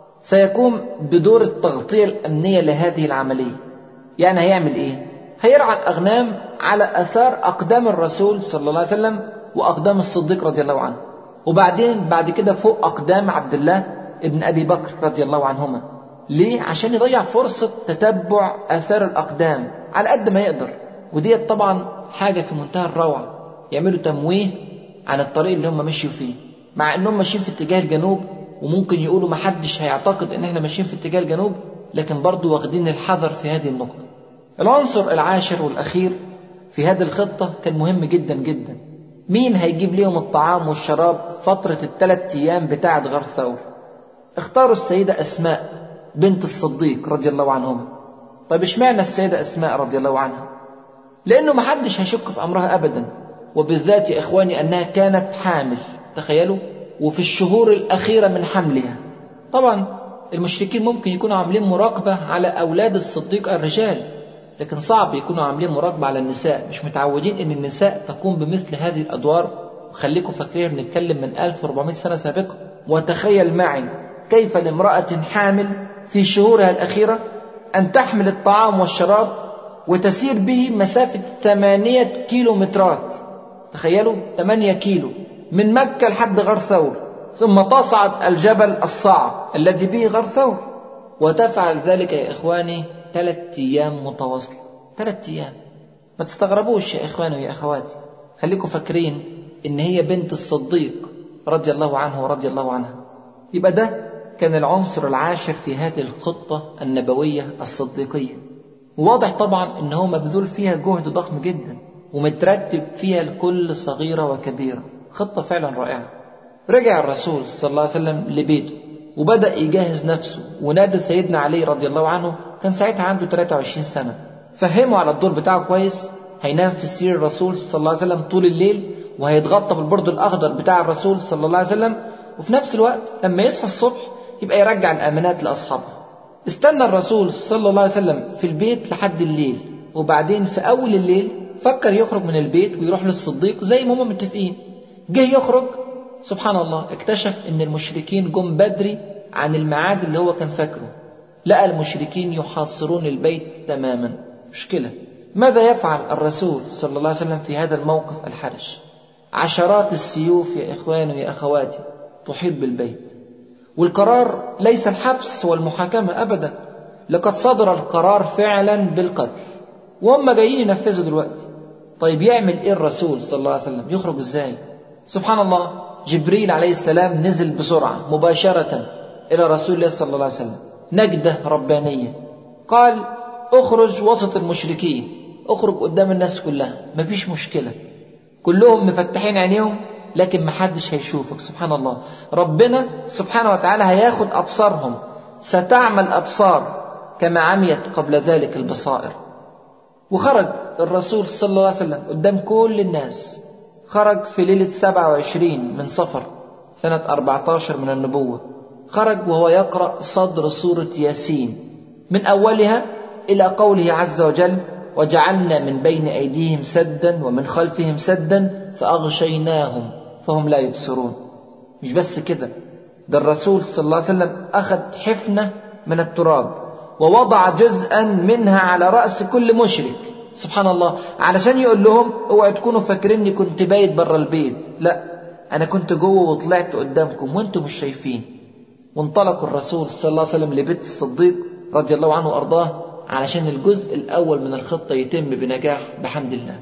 سيقوم بدور التغطية الأمنية لهذه العملية يعني هيعمل ايه هيرعى الأغنام على أثار أقدام الرسول صلى الله عليه وسلم وأقدام الصديق رضي الله عنه وبعدين بعد كده فوق أقدام عبد الله ابن أبي بكر رضي الله عنهما ليه؟ عشان يضيع فرصة تتبع آثار الأقدام على قد ما يقدر وديت طبعا حاجة في منتهى الروعة يعملوا تمويه عن الطريق اللي هم مشيوا فيه مع انهم ماشيين في اتجاه الجنوب وممكن يقولوا محدش هيعتقد ان احنا ماشيين في اتجاه الجنوب لكن برضو واخدين الحذر في هذه النقطة العنصر العاشر والأخير في هذه الخطة كان مهم جدا جدا مين هيجيب لهم الطعام والشراب فترة الثلاث أيام بتاعة غار ثور اختاروا السيدة أسماء بنت الصديق رضي الله عنهما طيب اشمعنى السيدة أسماء رضي الله عنها لأنه محدش هيشك في أمرها أبدا وبالذات يا إخواني أنها كانت حامل تخيلوا وفي الشهور الأخيرة من حملها طبعا المشركين ممكن يكونوا عاملين مراقبة على أولاد الصديق الرجال لكن صعب يكونوا عاملين مراقبة على النساء مش متعودين ان النساء تقوم بمثل هذه الادوار خليكم فاكرين بنتكلم من 1400 سنة سابقة وتخيل معي كيف لامرأة حامل في شهورها الأخيرة أن تحمل الطعام والشراب وتسير به مسافة ثمانية كيلو مترات تخيلوا ثمانية كيلو من مكة لحد غار ثور ثم تصعد الجبل الصعب الذي به غار ثور وتفعل ذلك يا إخواني ثلاث أيام متواصلة ثلاث أيام ما تستغربوش يا إخواني ويا أخواتي خليكم فاكرين إن هي بنت الصديق رضي الله عنه ورضي الله عنها يبقى ده كان العنصر العاشر في هذه الخطة النبوية الصديقية وواضح طبعا إن هو مبذول فيها جهد ضخم جدا ومترتب فيها لكل صغيرة وكبيرة خطة فعلا رائعة رجع الرسول صلى الله عليه وسلم لبيته وبدأ يجهز نفسه ونادى سيدنا علي رضي الله عنه كان ساعتها عنده 23 سنة فهمه على الدور بتاعه كويس هينام في سرير الرسول صلى الله عليه وسلم طول الليل وهيتغطى بالبرد الأخضر بتاع الرسول صلى الله عليه وسلم وفي نفس الوقت لما يصحى الصبح يبقى يرجع الأمانات لأصحابها استنى الرسول صلى الله عليه وسلم في البيت لحد الليل وبعدين في أول الليل فكر يخرج من البيت ويروح للصديق زي ما هم متفقين جه يخرج سبحان الله اكتشف ان المشركين جم بدري عن الميعاد اللي هو كان فاكره لقى المشركين يحاصرون البيت تماما مشكلة ماذا يفعل الرسول صلى الله عليه وسلم في هذا الموقف الحرج عشرات السيوف يا إخواني ويا أخواتي تحيط بالبيت والقرار ليس الحبس والمحاكمة أبدا لقد صدر القرار فعلا بالقتل وهم جايين ينفذوا دلوقتي طيب يعمل ايه الرسول صلى الله عليه وسلم يخرج ازاي سبحان الله جبريل عليه السلام نزل بسرعة مباشرة إلى رسول الله صلى الله عليه وسلم نجدة ربانية قال اخرج وسط المشركين اخرج قدام الناس كلها مفيش مشكلة كلهم مفتحين عينيهم لكن محدش هيشوفك سبحان الله ربنا سبحانه وتعالى هياخد أبصارهم ستعمل أبصار كما عميت قبل ذلك البصائر وخرج الرسول صلى الله عليه وسلم قدام كل الناس خرج في ليلة 27 من صفر سنة 14 من النبوة خرج وهو يقرأ صدر سورة ياسين من أولها إلى قوله عز وجل وجعلنا من بين أيديهم سدا ومن خلفهم سدا فأغشيناهم فهم لا يبصرون مش بس كده ده الرسول صلى الله عليه وسلم أخذ حفنة من التراب ووضع جزءا منها على رأس كل مشرك سبحان الله علشان يقول لهم اوعوا تكونوا فاكريني كنت بايت بره البيت لا انا كنت جوه وطلعت قدامكم وانتم مش شايفين وانطلق الرسول صلى الله عليه وسلم لبيت الصديق رضي الله عنه وارضاه علشان الجزء الاول من الخطه يتم بنجاح بحمد الله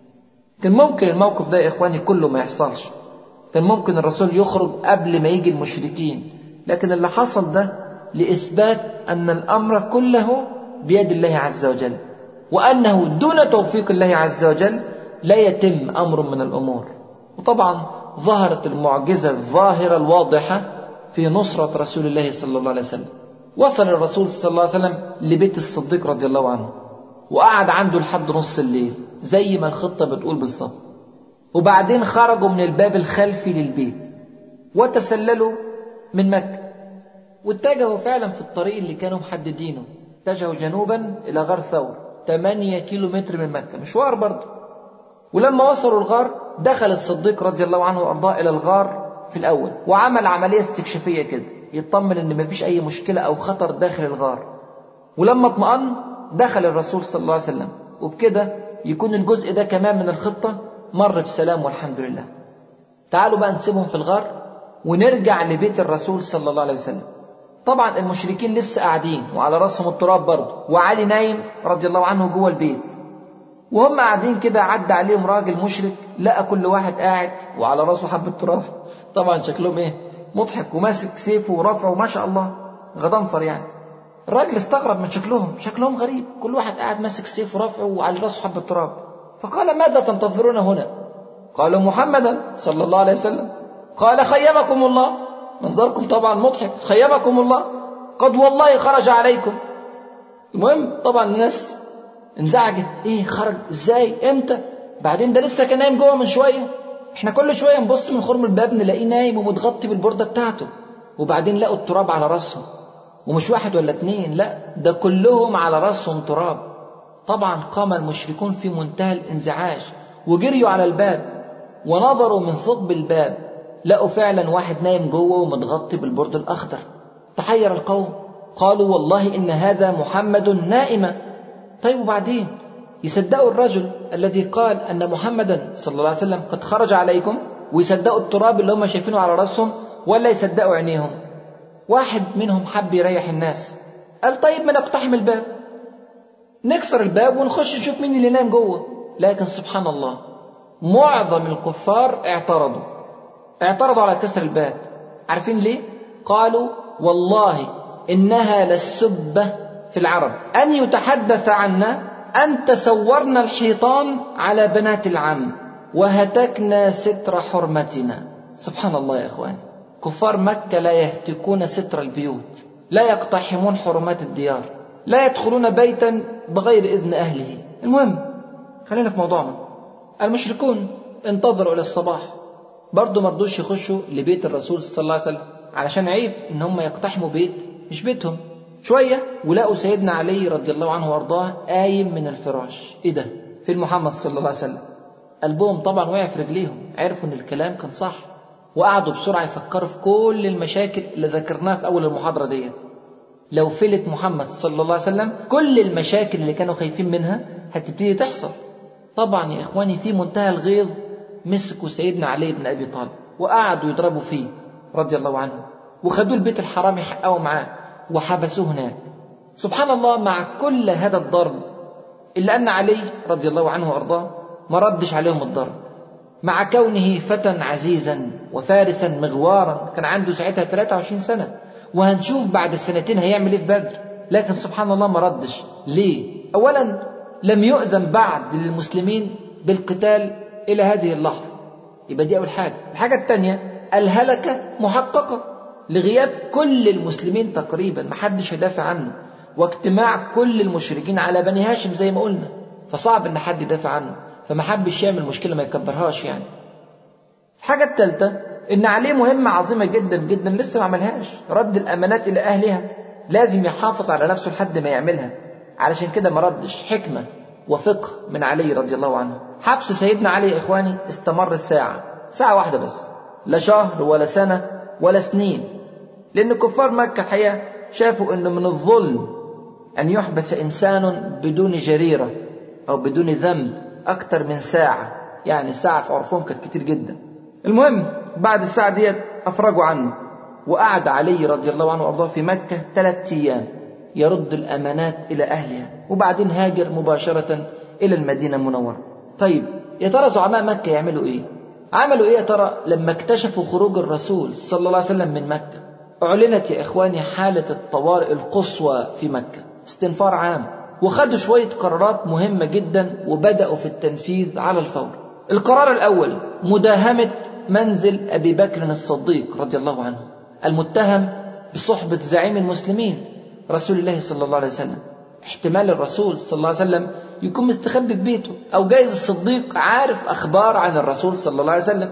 كان ممكن الموقف ده يا اخواني كله ما يحصلش كان ممكن الرسول يخرج قبل ما يجي المشركين لكن اللي حصل ده لاثبات ان الامر كله بيد الله عز وجل وانه دون توفيق الله عز وجل لا يتم امر من الامور وطبعا ظهرت المعجزه الظاهره الواضحه في نصره رسول الله صلى الله عليه وسلم وصل الرسول صلى الله عليه وسلم لبيت الصديق رضي الله عنه وقعد عنده لحد نص الليل زي ما الخطه بتقول بالظبط وبعدين خرجوا من الباب الخلفي للبيت وتسللوا من مكه واتجهوا فعلا في الطريق اللي كانوا محددينه اتجهوا جنوبا الى غار ثور 8 كيلو متر من مكة مشوار برضه ولما وصلوا الغار دخل الصديق رضي الله عنه وارضاه الى الغار في الاول وعمل عمليه استكشافيه كده يطمن ان مفيش اي مشكله او خطر داخل الغار ولما اطمأن دخل الرسول صلى الله عليه وسلم وبكده يكون الجزء ده كمان من الخطه مر بسلام والحمد لله تعالوا بقى نسيبهم في الغار ونرجع لبيت الرسول صلى الله عليه وسلم طبعا المشركين لسه قاعدين وعلى راسهم التراب برضه وعلي نايم رضي الله عنه جوه البيت وهم قاعدين كده عدى عليهم راجل مشرك لقى كل واحد قاعد وعلى راسه حبة تراب طبعا شكلهم ايه مضحك وماسك سيفه ورافعه ما شاء الله غضنفر يعني الراجل استغرب من شكلهم شكلهم غريب كل واحد قاعد ماسك سيف ورافعه وعلى راسه حبة تراب فقال ماذا تنتظرون هنا قالوا محمدا صلى الله عليه وسلم قال خيبكم الله منظركم طبعا مضحك خيبكم الله قد والله خرج عليكم المهم طبعا الناس انزعجت ايه خرج ازاي امتى بعدين ده لسه كان نايم جوه من شويه احنا كل شويه نبص من خرم الباب نلاقيه نايم ومتغطي بالبرده بتاعته وبعدين لقوا التراب على راسهم ومش واحد ولا اتنين لا ده كلهم على راسهم تراب طبعا قام المشركون في منتهى الانزعاج وجريوا على الباب ونظروا من ثقب الباب لقوا فعلا واحد نايم جوه ومتغطي بالبرد الأخضر تحير القوم قالوا والله إن هذا محمد نائما طيب وبعدين يصدقوا الرجل الذي قال أن محمدا صلى الله عليه وسلم قد خرج عليكم ويصدقوا التراب اللي هم شايفينه على رأسهم ولا يصدقوا عينيهم واحد منهم حب يريح الناس قال طيب ما نقتحم الباب نكسر الباب ونخش نشوف مين اللي نايم جوه لكن سبحان الله معظم الكفار اعترضوا اعترضوا على كسر الباب عارفين ليه قالوا والله انها للسبه في العرب ان يتحدث عنا ان تسورنا الحيطان على بنات العم وهتكنا ستر حرمتنا سبحان الله يا اخوان كفار مكه لا يهتكون ستر البيوت لا يقتحمون حرمات الديار لا يدخلون بيتا بغير اذن اهله المهم خلينا في موضوعنا المشركون انتظروا الى الصباح برضه ما رضوش يخشوا لبيت الرسول صلى الله عليه وسلم علشان عيب ان هم يقتحموا بيت مش بيتهم شويه ولقوا سيدنا علي رضي الله عنه وارضاه قايم من الفراش ايه ده فين محمد صلى الله عليه وسلم قلبهم طبعا وقع في رجليهم عرفوا ان الكلام كان صح وقعدوا بسرعه يفكروا في كل المشاكل اللي ذكرناها في اول المحاضره ديت لو فلت محمد صلى الله عليه وسلم كل المشاكل اللي كانوا خايفين منها هتبتدي تحصل طبعا يا إخواني في منتهى الغيظ مسكوا سيدنا علي بن أبي طالب وقعدوا يضربوا فيه رضي الله عنه وخدوه البيت الحرام يحققوا معاه وحبسوه هناك سبحان الله مع كل هذا الضرب إلا أن علي رضي الله عنه وأرضاه ما ردش عليهم الضرب مع كونه فتى عزيزا وفارسا مغوارا كان عنده ساعتها 23 سنة وهنشوف بعد السنتين هيعمل ايه في بدر لكن سبحان الله ما ردش ليه أولا لم يؤذن بعد للمسلمين بالقتال إلى هذه اللحظة يبقى دي أول حاجة الحاجة الثانية الهلكة محققة لغياب كل المسلمين تقريبا محدش يدافع عنه واجتماع كل المشركين على بني هاشم زي ما قلنا فصعب ان حد يدافع عنه فما حبش يعمل مشكله ما يكبرهاش يعني الحاجه الثالثه ان عليه مهمه عظيمه جدا جدا لسه ما عملهاش رد الامانات الى اهلها لازم يحافظ على نفسه لحد ما يعملها علشان كده ما ردش حكمه وفقه من علي رضي الله عنه حبس سيدنا علي يا اخواني استمر ساعه ساعه واحده بس لا شهر ولا سنه ولا سنين لان كفار مكه الحقيقه شافوا انه من الظلم أن يحبس إنسان بدون جريرة أو بدون ذنب أكثر من ساعة يعني ساعة في عرفهم كانت كتير جدا المهم بعد الساعة ديت أفرجوا عنه وقعد علي رضي الله عنه وأرضاه في مكة ثلاثة أيام يرد الأمانات إلى أهلها وبعدين هاجر مباشرة إلى المدينة المنورة طيب يا ترى زعماء مكة يعملوا إيه عملوا إيه يا ترى لما اكتشفوا خروج الرسول صلى الله عليه وسلم من مكة أعلنت يا إخواني حالة الطوارئ القصوى في مكة استنفار عام وخدوا شوية قرارات مهمة جدا وبدأوا في التنفيذ على الفور القرار الأول مداهمة منزل أبي بكر الصديق رضي الله عنه المتهم بصحبة زعيم المسلمين رسول الله صلى الله عليه وسلم احتمال الرسول صلى الله عليه وسلم يكون مستخبي في بيته أو جايز الصديق عارف أخبار عن الرسول صلى الله عليه وسلم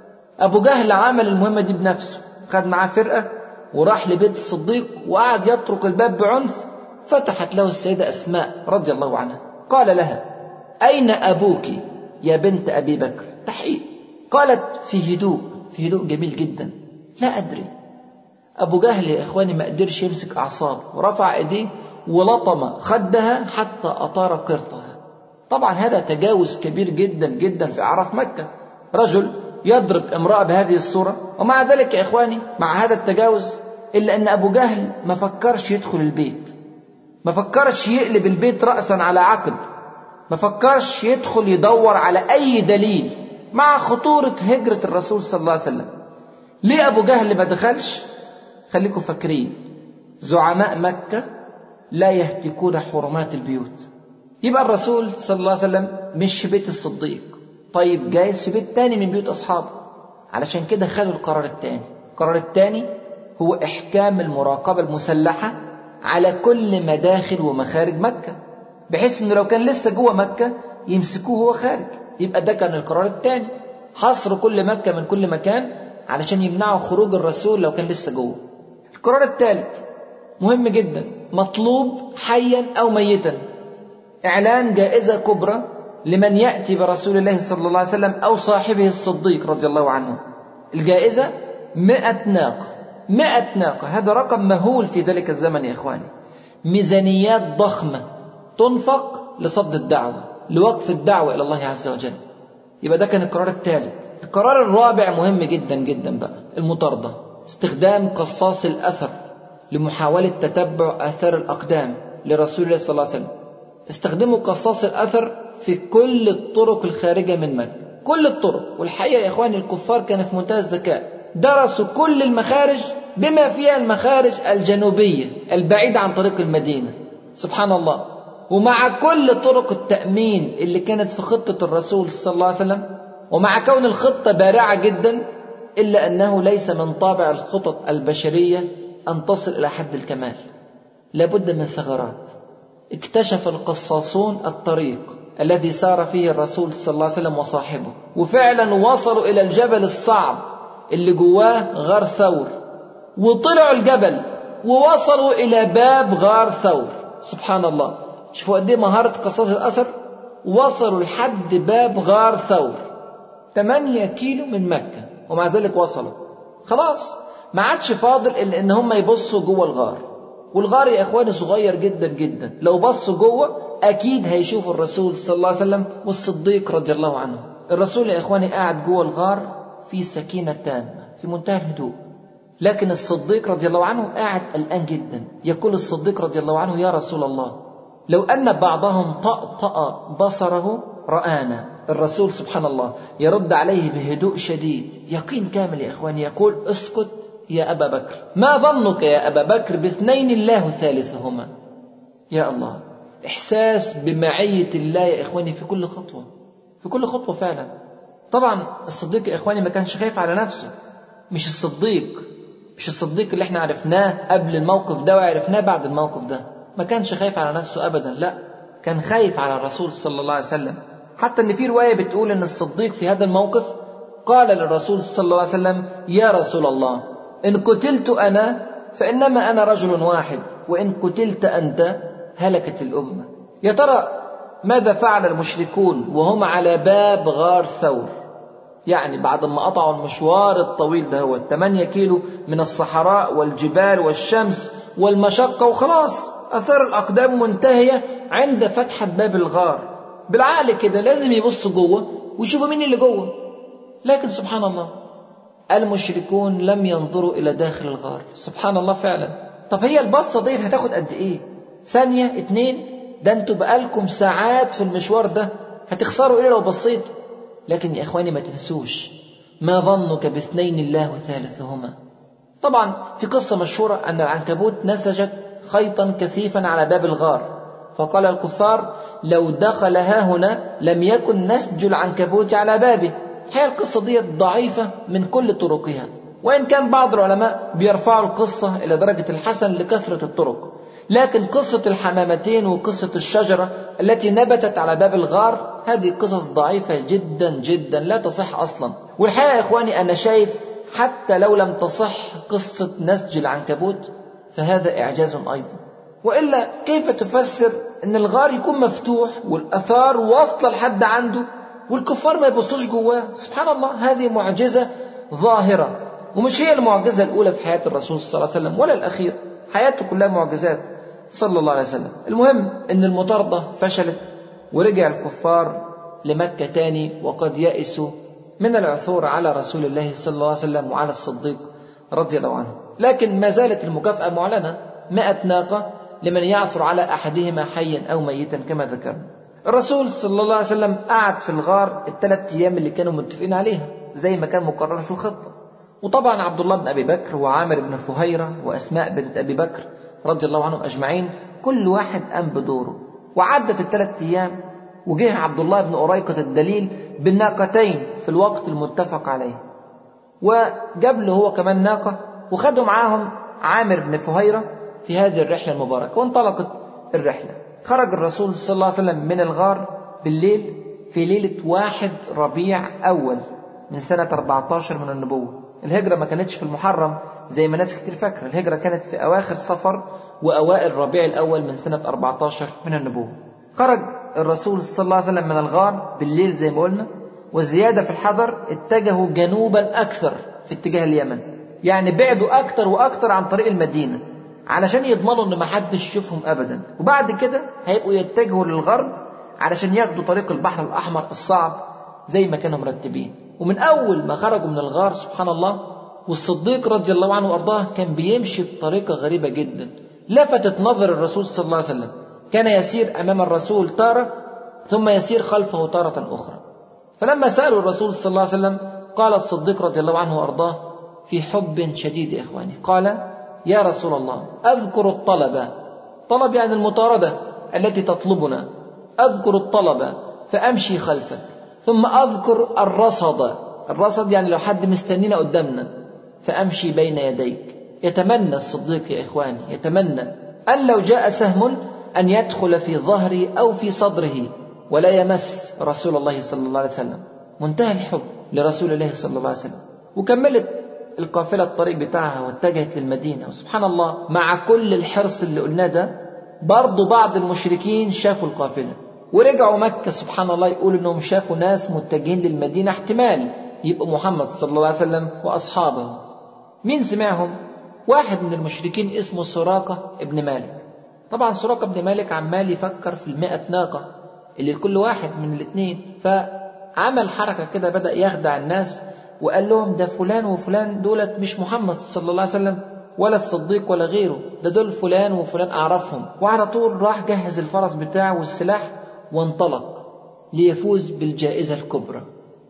أبو جهل عمل المهمة دي بنفسه خد معاه فرقة وراح لبيت الصديق وقعد يطرق الباب بعنف فتحت له السيدة أسماء رضي الله عنها قال لها أين أبوك يا بنت أبي بكر تحقيق قالت في هدوء في هدوء جميل جدا لا أدري أبو جهل يا إخواني ما قدرش يمسك أعصابه ورفع إيديه ولطم خدها حتى أطار قرطها طبعا هذا تجاوز كبير جدا جدا في أعراف مكة رجل يضرب امرأة بهذه الصورة ومع ذلك يا إخواني مع هذا التجاوز إلا أن أبو جهل ما فكرش يدخل البيت ما فكرش يقلب البيت رأسا على عقب ما فكرش يدخل يدور على أي دليل مع خطورة هجرة الرسول صلى الله عليه وسلم ليه أبو جهل ما دخلش خليكم فاكرين زعماء مكة لا يهتكون حرمات البيوت يبقى الرسول صلى الله عليه وسلم مش في بيت الصديق طيب جايز في بيت تاني من بيوت أصحابه علشان كده خدوا القرار التاني القرار التاني هو إحكام المراقبة المسلحة على كل مداخل ومخارج مكة بحيث انه لو كان لسه جوه مكة يمسكوه وهو خارج يبقى ده كان القرار الثاني حصر كل مكة من كل مكان علشان يمنعوا خروج الرسول لو كان لسه جوه القرار الثالث مهم جدا مطلوب حيا أو ميتا إعلان جائزة كبرى لمن يأتي برسول الله صلى الله عليه وسلم أو صاحبه الصديق رضي الله عنه الجائزة مئة ناقة مئة ناقة هذا رقم مهول في ذلك الزمن يا إخواني ميزانيات ضخمة تنفق لصد الدعوة لوقف الدعوة إلى الله عز وجل يبقى ده كان القرار الثالث القرار الرابع مهم جدا جدا بقى المطاردة استخدام قصاص الأثر لمحاولة تتبع آثار الأقدام لرسول الله صلى الله عليه وسلم استخدموا قصاص الأثر في كل الطرق الخارجة من مكة كل الطرق والحقيقة يا إخواني الكفار كانوا في منتهى الذكاء درسوا كل المخارج بما فيها المخارج الجنوبية البعيدة عن طريق المدينة سبحان الله ومع كل طرق التأمين اللي كانت في خطة الرسول صلى الله عليه وسلم ومع كون الخطة بارعة جدا إلا أنه ليس من طابع الخطط البشرية أن تصل إلى حد الكمال لابد من ثغرات اكتشف القصاصون الطريق الذي سار فيه الرسول صلى الله عليه وسلم وصاحبه وفعلا وصلوا إلى الجبل الصعب اللي جواه غار ثور وطلعوا الجبل ووصلوا إلى باب غار ثور سبحان الله شوفوا قد ايه مهارة قصاص الأثر وصلوا لحد باب غار ثور 8 كيلو من مكة ومع ذلك وصلوا خلاص ما عادش فاضل إلا إن هم يبصوا جوه الغار والغار يا إخواني صغير جدا جدا لو بصوا جوه أكيد هيشوفوا الرسول صلى الله عليه وسلم والصديق رضي الله عنه الرسول يا إخواني قاعد جوه الغار في سكينة تامة في منتهى الهدوء لكن الصديق رضي الله عنه قاعد قلقان جدا يقول الصديق رضي الله عنه يا رسول الله لو أن بعضهم طأطأ بصره رآنا الرسول سبحان الله يرد عليه بهدوء شديد يقين كامل يا إخواني يقول اسكت يا أبا بكر ما ظنك يا أبا بكر باثنين الله ثالثهما يا الله إحساس بمعية الله يا إخواني في كل خطوة في كل خطوة فعلا طبعا الصديق يا إخواني ما كانش خايف على نفسه مش الصديق مش الصديق اللي احنا عرفناه قبل الموقف ده وعرفناه بعد الموقف ده ما كانش خايف على نفسه أبدا لا كان خايف على الرسول صلى الله عليه وسلم حتى ان في روايه بتقول ان الصديق في هذا الموقف قال للرسول صلى الله عليه وسلم يا رسول الله ان قتلت انا فانما انا رجل واحد وان قتلت انت هلكت الامه يا ترى ماذا فعل المشركون وهم على باب غار ثور يعني بعد ما قطعوا المشوار الطويل ده هو 8 كيلو من الصحراء والجبال والشمس والمشقة وخلاص أثار الأقدام منتهية عند فتحة باب الغار بالعقل كده لازم يبصوا جوه ويشوفوا مين اللي جوه لكن سبحان الله المشركون لم ينظروا إلى داخل الغار سبحان الله فعلا طب هي البصة ديت هتاخد قد إيه ثانية اتنين ده انتوا بقالكم ساعات في المشوار ده هتخسروا ايه لو بصيتوا لكن يا اخواني ما تنسوش ما ظنك باثنين الله ثالثهما طبعا في قصة مشهورة أن العنكبوت نسجت خيطا كثيفا على باب الغار فقال الكفار لو دخل ها هنا لم يكن نسج العنكبوت على بابه هي القصة دي ضعيفة من كل طرقها وإن كان بعض العلماء بيرفعوا القصة إلى درجة الحسن لكثرة الطرق لكن قصة الحمامتين وقصة الشجرة التي نبتت على باب الغار هذه قصص ضعيفة جدا جدا لا تصح أصلا والحقيقة يا إخواني أنا شايف حتى لو لم تصح قصة نسج العنكبوت فهذا إعجاز أيضا وإلا كيف تفسر أن الغار يكون مفتوح والأثار واصلة لحد عنده والكفار ما يبصوش جواه سبحان الله هذه معجزة ظاهرة ومش هي المعجزة الأولى في حياة الرسول صلى الله عليه وسلم ولا الأخير حياته كلها معجزات صلى الله عليه وسلم المهم أن المطاردة فشلت ورجع الكفار لمكة تاني وقد يئسوا من العثور على رسول الله صلى الله عليه وسلم وعلى الصديق رضي الله عنه لكن ما زالت المكافأة معلنة مئة ناقة لمن يعثر على أحدهما حيا أو ميتا كما ذكرنا الرسول صلى الله عليه وسلم قعد في الغار الثلاث أيام اللي كانوا متفقين عليها زي ما كان مقرر في الخطة وطبعا عبد الله بن أبي بكر وعامر بن فهيرة وأسماء بنت أبي بكر رضي الله عنهم أجمعين كل واحد قام بدوره وعدت الثلاث أيام وجه عبد الله بن أريقة الدليل بالناقتين في الوقت المتفق عليه وجاب له هو كمان ناقة وخدوا معاهم عامر بن فهيرة في هذه الرحلة المباركة وانطلقت الرحلة خرج الرسول صلى الله عليه وسلم من الغار بالليل في ليلة واحد ربيع أول من سنة 14 من النبوة الهجرة ما كانتش في المحرم زي ما ناس كتير فاكرة الهجرة كانت في أواخر صفر وأوائل ربيع الأول من سنة 14 من النبوة خرج الرسول صلى الله عليه وسلم من الغار بالليل زي ما قلنا والزيادة في الحذر اتجهوا جنوبا أكثر في اتجاه اليمن يعني بعدوا أكثر وأكثر عن طريق المدينة علشان يضمنوا إن محدش يشوفهم أبدا وبعد كده هيبقوا يتجهوا للغرب علشان ياخدوا طريق البحر الأحمر الصعب زي ما كانوا مرتبين ومن أول ما خرجوا من الغار سبحان الله والصديق رضي الله عنه وأرضاه كان بيمشي بطريقة غريبة جدا لفتت نظر الرسول صلى الله عليه وسلم كان يسير أمام الرسول تارة ثم يسير خلفه تارة أخرى فلما سألوا الرسول صلى الله عليه وسلم قال الصديق رضي الله عنه وأرضاه في حب شديد يا إخواني قال يا رسول الله أذكر الطلب طلب يعني المطاردة التي تطلبنا أذكر الطلب فأمشي خلفك ثم أذكر الرصد الرصد يعني لو حد مستنينا قدامنا فأمشي بين يديك يتمنى الصديق يا إخواني يتمنى أن لو جاء سهم أن يدخل في ظهري أو في صدره ولا يمس رسول الله صلى الله عليه وسلم منتهى الحب لرسول الله صلى الله عليه وسلم وكملت القافلة الطريق بتاعها واتجهت للمدينة وسبحان الله مع كل الحرص اللي قلناه ده برضه بعض المشركين شافوا القافلة ورجعوا مكة سبحان الله يقولوا انهم شافوا ناس متجهين للمدينة احتمال يبقوا محمد صلى الله عليه وسلم واصحابه مين سمعهم واحد من المشركين اسمه سراقة ابن مالك طبعا سراقة ابن مالك عمال يفكر في المئة ناقة اللي لكل واحد من الاثنين فعمل حركة كده بدأ يخدع الناس وقال لهم ده فلان وفلان دولت مش محمد صلى الله عليه وسلم ولا الصديق ولا غيره ده دول فلان وفلان أعرفهم وعلى طول راح جهز الفرس بتاعه والسلاح وانطلق ليفوز بالجائزة الكبرى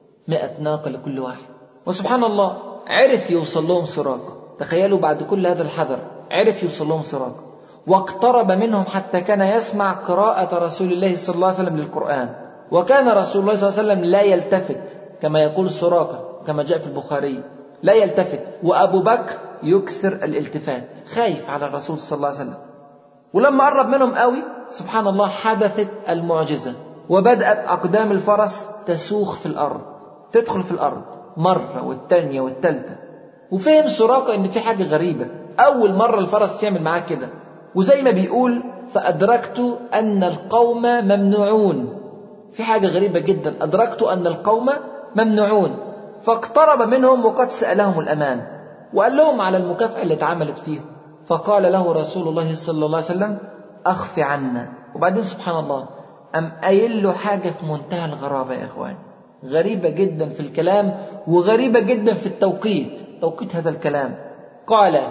مئة ناقة لكل واحد وسبحان الله عرف يوصل لهم سراقة تخيلوا بعد كل هذا الحذر عرف يوصل لهم سراقة واقترب منهم حتى كان يسمع قراءة رسول الله صلى الله عليه وسلم للقرآن وكان رسول الله صلى الله عليه وسلم لا يلتفت كما يقول سراقة كما جاء في البخاري لا يلتفت وأبو بكر يكثر الالتفات خايف على الرسول صلى الله عليه وسلم ولما قرب منهم قوي سبحان الله حدثت المعجزة وبدأت أقدام الفرس تسوخ في الأرض تدخل في الأرض مرة والتانية والتالتة وفهم سراقة إن في حاجة غريبة أول مرة الفرس يعمل معاه كده وزي ما بيقول فأدركت أن القوم ممنوعون في حاجة غريبة جدا أدركت أن القوم ممنوعون فاقترب منهم وقد سألهم الأمان وقال لهم على المكافأة اللي اتعملت فيهم فقال له رسول الله صلى الله عليه وسلم أخف عنا وبعدين سبحان الله أم قايل له حاجة في منتهى الغرابة يا إخوان غريبة جدا في الكلام وغريبة جدا في التوقيت توقيت هذا الكلام قال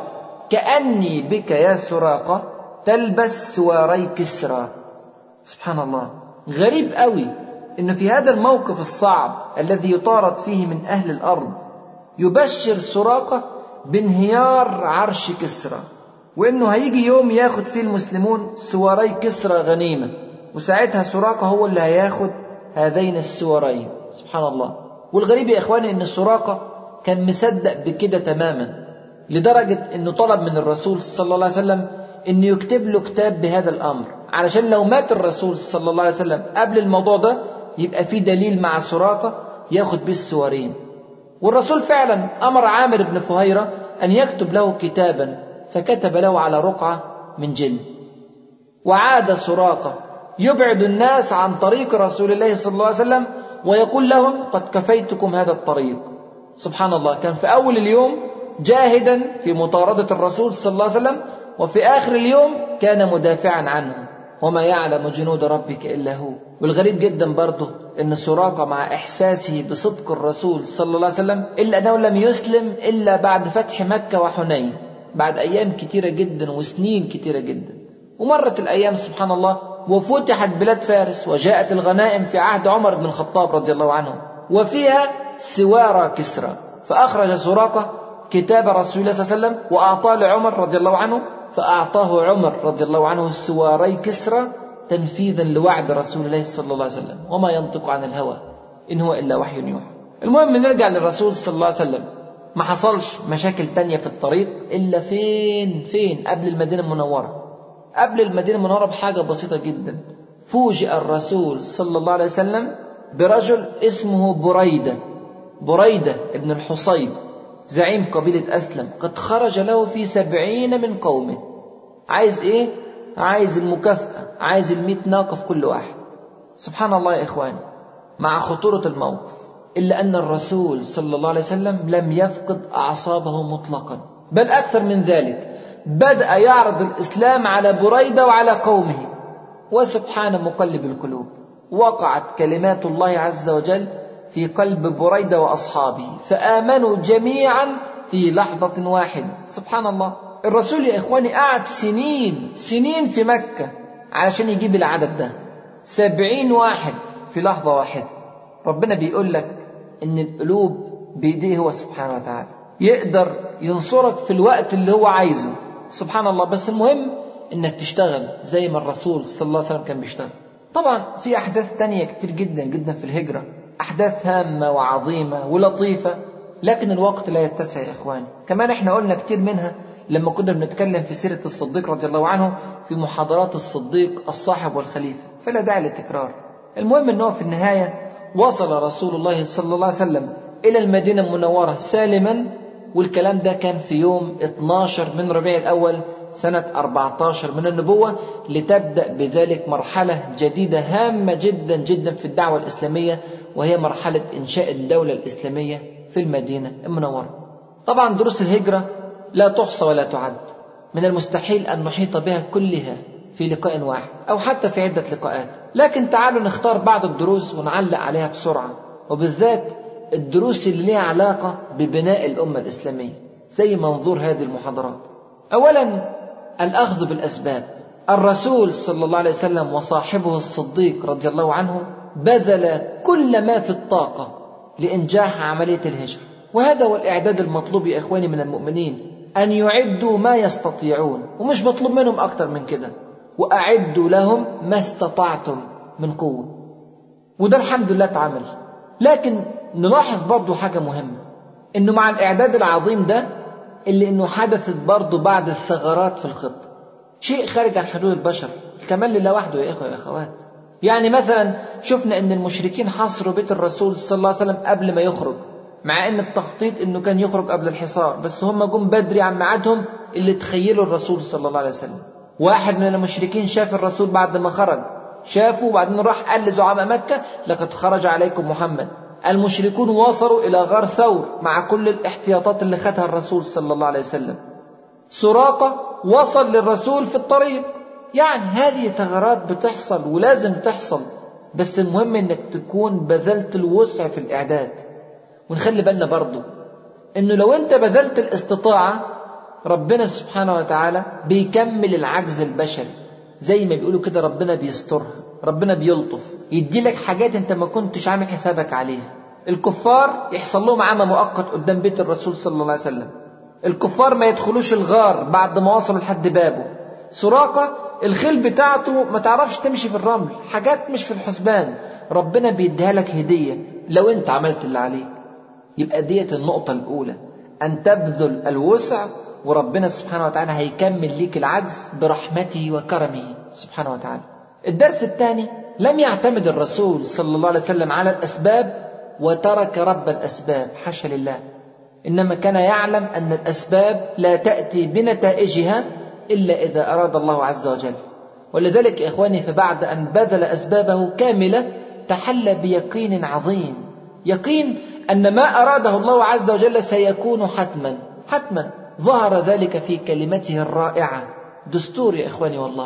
كأني بك يا سراقة تلبس سواري كسرى سبحان الله غريب قوي انه في هذا الموقف الصعب الذي يطارد فيه من اهل الارض يبشر سراقه بانهيار عرش كسرى وانه هيجي يوم ياخد فيه المسلمون سواري كسرى غنيمه وساعتها سراقه هو اللي هياخد هذين السوارين سبحان الله والغريب يا اخواني ان سراقه كان مصدق بكده تماما لدرجه انه طلب من الرسول صلى الله عليه وسلم انه يكتب له كتاب بهذا الامر علشان لو مات الرسول صلى الله عليه وسلم قبل الموضوع ده يبقى في دليل مع سراقه ياخد بيه السوارين والرسول فعلا امر عامر بن فهيره ان يكتب له كتابا فكتب له على رقعه من جلد وعاد سراقه يبعد الناس عن طريق رسول الله صلى الله عليه وسلم ويقول لهم قد كفيتكم هذا الطريق سبحان الله كان في اول اليوم جاهدا في مطارده الرسول صلى الله عليه وسلم وفي اخر اليوم كان مدافعا عنه وما يعلم جنود ربك الا هو والغريب جدا برضه ان سراقه مع احساسه بصدق الرسول صلى الله عليه وسلم الا انه لم يسلم الا بعد فتح مكه وحنين بعد ايام كتيره جدا وسنين كتيره جدا ومرت الايام سبحان الله وفتحت بلاد فارس وجاءت الغنائم في عهد عمر بن الخطاب رضي الله عنه وفيها سوارى كسرى فاخرج سراقه كتاب رسول الله صلى الله عليه وسلم واعطاه لعمر رضي الله عنه فأعطاه عمر رضي الله عنه السواري كسرى تنفيذا لوعد رسول الله صلى الله عليه وسلم وما ينطق عن الهوى إن هو إلا وحي يوحى المهم نرجع للرسول صلى الله عليه وسلم ما حصلش مشاكل تانية في الطريق إلا فين فين قبل المدينة المنورة قبل المدينة المنورة بحاجة بسيطة جدا فوجئ الرسول صلى الله عليه وسلم برجل اسمه بريدة بريدة ابن الحصيب زعيم قبيلة أسلم قد خرج له في سبعين من قومه عايز إيه؟ عايز المكافأة عايز المئة ناقة في كل واحد سبحان الله يا إخواني مع خطورة الموقف إلا أن الرسول صلى الله عليه وسلم لم يفقد أعصابه مطلقا بل أكثر من ذلك بدأ يعرض الإسلام على بريدة وعلى قومه وسبحان مقلب القلوب وقعت كلمات الله عز وجل في قلب بريدة وأصحابه فآمنوا جميعا في لحظة واحدة سبحان الله الرسول يا إخواني قعد سنين سنين في مكة علشان يجيب العدد ده سبعين واحد في لحظة واحدة ربنا بيقول لك إن القلوب بيديه هو سبحانه وتعالى يقدر ينصرك في الوقت اللي هو عايزه سبحان الله بس المهم إنك تشتغل زي ما الرسول صلى الله عليه وسلم كان بيشتغل طبعا في أحداث تانية كتير جدا جدا في الهجرة أحداث هامة وعظيمة ولطيفة لكن الوقت لا يتسع يا إخواني كمان إحنا قلنا كتير منها لما كنا بنتكلم في سيرة الصديق رضي الله عنه في محاضرات الصديق الصاحب والخليفة فلا داعي للتكرار المهم أنه في النهاية وصل رسول الله صلى الله عليه وسلم إلى المدينة المنورة سالما والكلام ده كان في يوم 12 من ربيع الأول سنة 14 من النبوة لتبدأ بذلك مرحلة جديدة هامة جدا جدا في الدعوة الإسلامية وهي مرحلة إنشاء الدولة الإسلامية في المدينة المنورة. طبعا دروس الهجرة لا تحصى ولا تعد من المستحيل أن نحيط بها كلها في لقاء واحد أو حتى في عدة لقاءات لكن تعالوا نختار بعض الدروس ونعلق عليها بسرعة وبالذات الدروس اللي لها علاقة ببناء الأمة الإسلامية زي منظور هذه المحاضرات أولا الأخذ بالأسباب الرسول صلى الله عليه وسلم وصاحبه الصديق رضي الله عنه بذل كل ما في الطاقة لإنجاح عملية الهجرة وهذا هو الإعداد المطلوب يا إخواني من المؤمنين أن يعدوا ما يستطيعون ومش مطلوب منهم أكتر من كده وأعدوا لهم ما استطعتم من قوة وده الحمد لله اتعمل لكن نلاحظ برضو حاجة مهمة إنه مع الإعداد العظيم ده اللي إنه حدثت برضو بعض الثغرات في الخطة شيء خارج عن حدود البشر الكمال لله وحده يا إخوة يا أخوات يعني مثلا شفنا إن المشركين حصروا بيت الرسول صلى الله عليه وسلم قبل ما يخرج مع ان التخطيط انه كان يخرج قبل الحصار بس هم جم بدري عن ميعادهم اللي تخيلوا الرسول صلى الله عليه وسلم واحد من المشركين شاف الرسول بعد ما خرج شافه وبعدين راح قال لزعماء مكة لقد خرج عليكم محمد المشركون وصلوا إلى غار ثور مع كل الاحتياطات اللي خدها الرسول صلى الله عليه وسلم سراقة وصل للرسول في الطريق يعني هذه ثغرات بتحصل ولازم تحصل بس المهم انك تكون بذلت الوسع في الاعداد ونخلي بالنا برضه انه لو انت بذلت الاستطاعه ربنا سبحانه وتعالى بيكمل العجز البشري زي ما بيقولوا كده ربنا بيسترها ربنا بيلطف يدي لك حاجات انت ما كنتش عامل حسابك عليها الكفار يحصل لهم عمى مؤقت قدام بيت الرسول صلى الله عليه وسلم الكفار ما يدخلوش الغار بعد ما وصلوا لحد بابه سراقة الخيل بتاعته ما تعرفش تمشي في الرمل حاجات مش في الحسبان ربنا بيديها لك هدية لو انت عملت اللي عليك يبقى ديت النقطة الأولى أن تبذل الوسع وربنا سبحانه وتعالى هيكمل ليك العجز برحمته وكرمه سبحانه وتعالى الدرس الثاني لم يعتمد الرسول صلى الله عليه وسلم على الأسباب وترك رب الأسباب حاشا لله إنما كان يعلم أن الأسباب لا تأتي بنتائجها إلا إذا أراد الله عز وجل ولذلك يا إخواني فبعد أن بذل أسبابه كاملة تحلى بيقين عظيم يقين أن ما أراده الله عز وجل سيكون حتما حتما ظهر ذلك في كلمته الرائعة دستور يا إخواني والله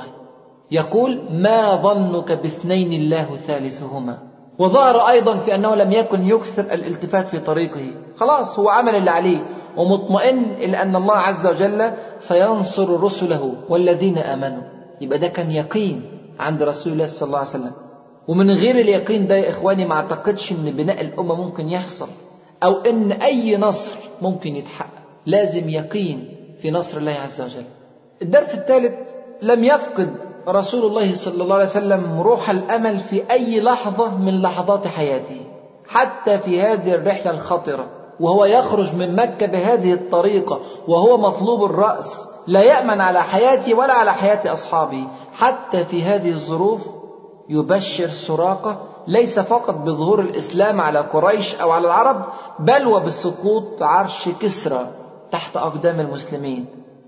يقول ما ظنك باثنين الله ثالثهما وظهر أيضا في أنه لم يكن يكثر الالتفات في طريقه خلاص هو عمل اللي عليه ومطمئن إلى أن الله عز وجل سينصر رسله والذين آمنوا يبقى ده كان يقين عند رسول الله صلى الله عليه وسلم ومن غير اليقين ده يا إخواني ما أعتقدش أن بناء الأمة ممكن يحصل أو أن أي نصر ممكن يتحقق لازم يقين في نصر الله عز وجل الدرس الثالث لم يفقد رسول الله صلى الله عليه وسلم روح الامل في اي لحظه من لحظات حياته حتى في هذه الرحله الخطره وهو يخرج من مكه بهذه الطريقه وهو مطلوب الراس لا يامن على حياته ولا على حياه اصحابه حتى في هذه الظروف يبشر سراقه ليس فقط بظهور الاسلام على قريش او على العرب بل وبسقوط عرش كسرى تحت اقدام المسلمين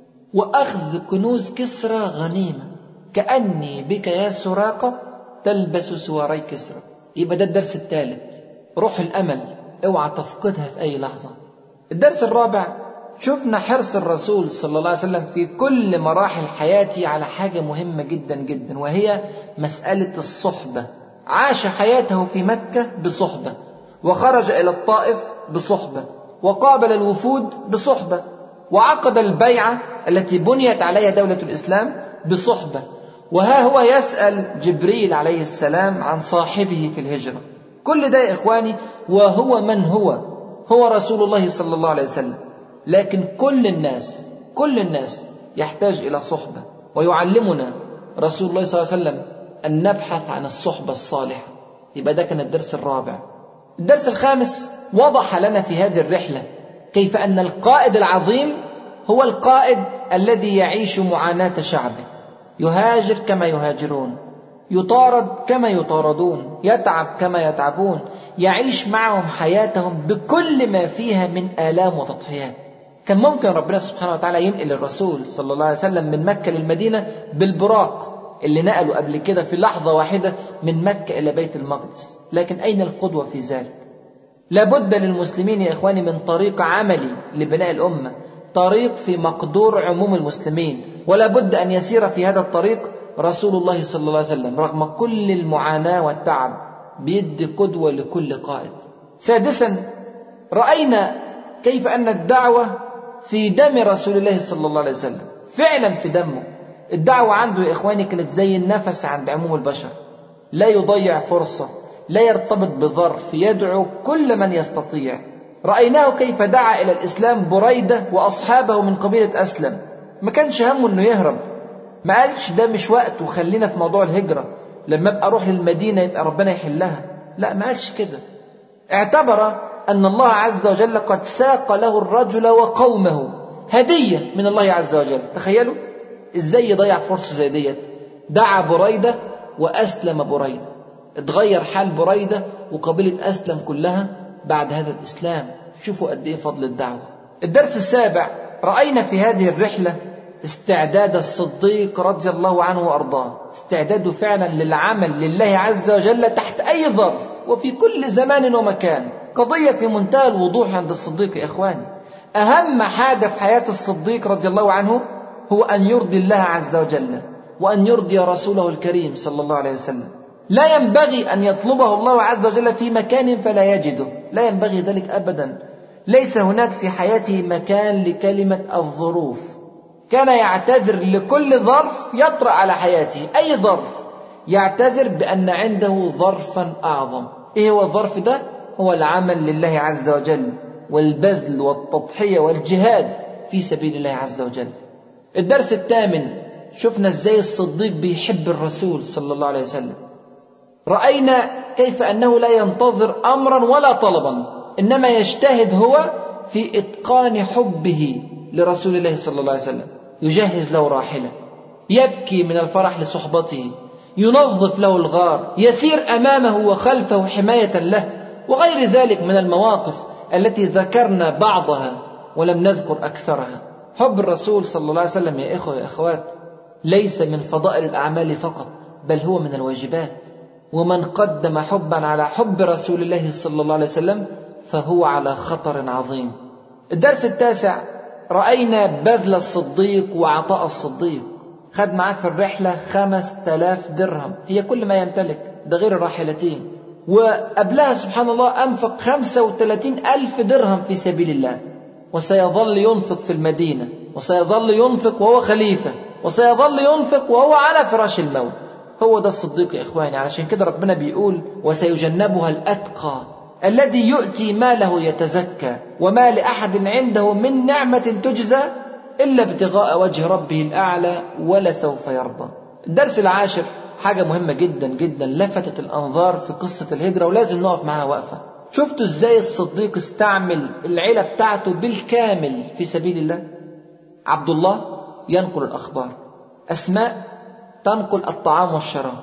واخذ كنوز كسرى غنيمه كأني بك يا سراقة تلبس سواري كسرى يبقى ده الدرس الثالث روح الأمل اوعى تفقدها في أي لحظة الدرس الرابع شفنا حرص الرسول صلى الله عليه وسلم في كل مراحل حياته على حاجة مهمة جدا جدا وهي مسألة الصحبة عاش حياته في مكة بصحبة وخرج إلى الطائف بصحبة وقابل الوفود بصحبة وعقد البيعة التي بنيت عليها دولة الإسلام بصحبة وها هو يسأل جبريل عليه السلام عن صاحبه في الهجرة كل ده يا إخواني وهو من هو هو رسول الله صلى الله عليه وسلم لكن كل الناس كل الناس يحتاج إلى صحبة ويعلمنا رسول الله صلى الله عليه وسلم أن نبحث عن الصحبة الصالحة يبقى ده كان الدرس الرابع الدرس الخامس وضح لنا في هذه الرحلة كيف أن القائد العظيم هو القائد الذي يعيش معاناة شعبه يهاجر كما يهاجرون يطارد كما يطاردون يتعب كما يتعبون يعيش معهم حياتهم بكل ما فيها من آلام وتضحيات كان ممكن ربنا سبحانه وتعالى ينقل الرسول صلى الله عليه وسلم من مكة للمدينة بالبراق اللي نقلوا قبل كده في لحظة واحدة من مكة إلى بيت المقدس لكن أين القدوة في ذلك لابد للمسلمين يا إخواني من طريق عملي لبناء الأمة طريق في مقدور عموم المسلمين ولا بد أن يسير في هذا الطريق رسول الله صلى الله عليه وسلم رغم كل المعاناة والتعب بيدي قدوة لكل قائد سادسا رأينا كيف أن الدعوة في دم رسول الله صلى الله عليه وسلم فعلا في دمه الدعوة عنده يا إخواني كانت زي النفس عند عموم البشر لا يضيع فرصة لا يرتبط بظرف يدعو كل من يستطيع رأيناه كيف دعا إلى الإسلام بريدة وأصحابه من قبيلة أسلم ما كانش همه إنه يهرب ما قالش ده مش وقت وخلينا في موضوع الهجرة لما أبقى أروح للمدينة يبقى ربنا يحلها لا ما قالش كده اعتبر أن الله عز وجل قد ساق له الرجل وقومه هدية من الله عز وجل تخيلوا ازاي يضيع فرصة زي ديت دعا بريدة وأسلم بريدة اتغير حال بريدة وقبيلة أسلم كلها بعد هذا الإسلام شوفوا قد إيه فضل الدعوة الدرس السابع رأينا في هذه الرحلة استعداد الصديق رضي الله عنه وأرضاه استعداده فعلا للعمل لله عز وجل تحت أي ظرف وفي كل زمان ومكان قضية في منتهى الوضوح عند الصديق يا إخواني أهم حاجة في حياة الصديق رضي الله عنه هو أن يرضي الله عز وجل وأن يرضي رسوله الكريم صلى الله عليه وسلم لا ينبغي أن يطلبه الله عز وجل في مكان فلا يجده لا ينبغي ذلك أبدا ليس هناك في حياته مكان لكلمة الظروف كان يعتذر لكل ظرف يطرأ على حياته أي ظرف يعتذر بأن عنده ظرفا أعظم إيه هو الظرف ده؟ هو العمل لله عز وجل والبذل والتضحية والجهاد في سبيل الله عز وجل الدرس الثامن شفنا ازاي الصديق بيحب الرسول صلى الله عليه وسلم راينا كيف انه لا ينتظر امرا ولا طلبا انما يجتهد هو في اتقان حبه لرسول الله صلى الله عليه وسلم يجهز له راحله يبكي من الفرح لصحبته ينظف له الغار يسير امامه وخلفه حمايه له وغير ذلك من المواقف التي ذكرنا بعضها ولم نذكر اكثرها حب الرسول صلى الله عليه وسلم يا اخوه يا اخوات ليس من فضائل الاعمال فقط بل هو من الواجبات ومن قدم حبا على حب رسول الله صلى الله عليه وسلم فهو على خطر عظيم الدرس التاسع رأينا بذل الصديق وعطاء الصديق خد معاه في الرحلة خمس تلاف درهم هي كل ما يمتلك ده غير الراحلتين وقبلها سبحان الله أنفق خمسة وثلاثين ألف درهم في سبيل الله وسيظل ينفق في المدينة وسيظل ينفق وهو خليفة وسيظل ينفق وهو على فراش الموت هو ده الصديق يا إخواني علشان كده ربنا بيقول وسيجنبها الأتقى الذي يؤتي ماله يتزكى وما لأحد عنده من نعمة تجزى إلا ابتغاء وجه ربه الأعلى ولسوف يرضى الدرس العاشر حاجة مهمة جدا جدا لفتت الأنظار في قصة الهجرة ولازم نقف معاها وقفة شفتوا ازاي الصديق استعمل العيلة بتاعته بالكامل في سبيل الله عبد الله ينقل الأخبار أسماء تنقل الطعام والشراب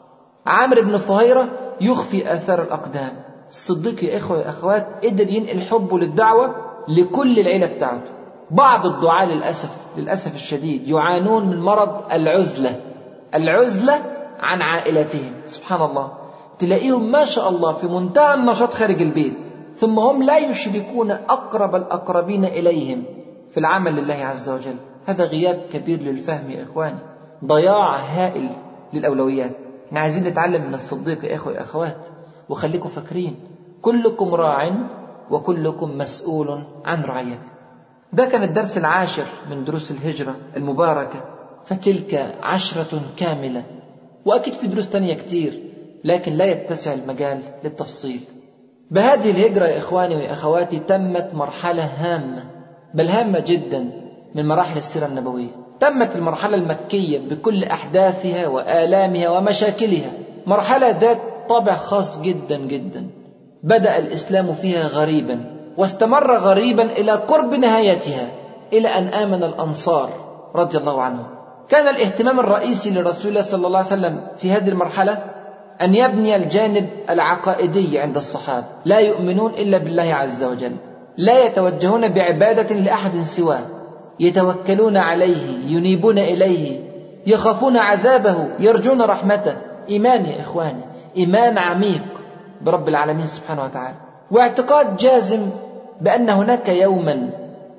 عامر بن فهيرة يخفي آثار الأقدام الصديق يا إخوة يا أخوات قدر ينقل حبه للدعوة لكل العيلة بتاعته بعض الدعاة للأسف للأسف الشديد يعانون من مرض العزلة العزلة عن عائلتهم سبحان الله تلاقيهم ما شاء الله في منتهى النشاط خارج البيت ثم هم لا يشركون أقرب الأقربين إليهم في العمل لله عز وجل هذا غياب كبير للفهم يا إخواني ضياع هائل للأولويات احنا عايزين نتعلم من الصديق يا إخوة يا أخوات وخليكم فاكرين كلكم راع وكلكم مسؤول عن رعيته ده كان الدرس العاشر من دروس الهجرة المباركة فتلك عشرة كاملة وأكيد في دروس تانية كتير لكن لا يتسع المجال للتفصيل بهذه الهجرة يا إخواني وأخواتي تمت مرحلة هامة بل هامة جدا من مراحل السيرة النبوية تمت المرحلة المكية بكل أحداثها وآلامها ومشاكلها مرحلة ذات طابع خاص جدا جدا بدأ الإسلام فيها غريبا واستمر غريبا إلى قرب نهايتها إلى أن آمن الأنصار رضي الله عنهم كان الاهتمام الرئيسي لرسول الله صلى الله عليه وسلم في هذه المرحلة أن يبني الجانب العقائدي عند الصحابة لا يؤمنون إلا بالله عز وجل لا يتوجهون بعبادة لأحد سواه يتوكلون عليه ينيبون إليه يخافون عذابه يرجون رحمته إيمان يا إخواني إيمان عميق برب العالمين سبحانه وتعالى واعتقاد جازم بأن هناك يوما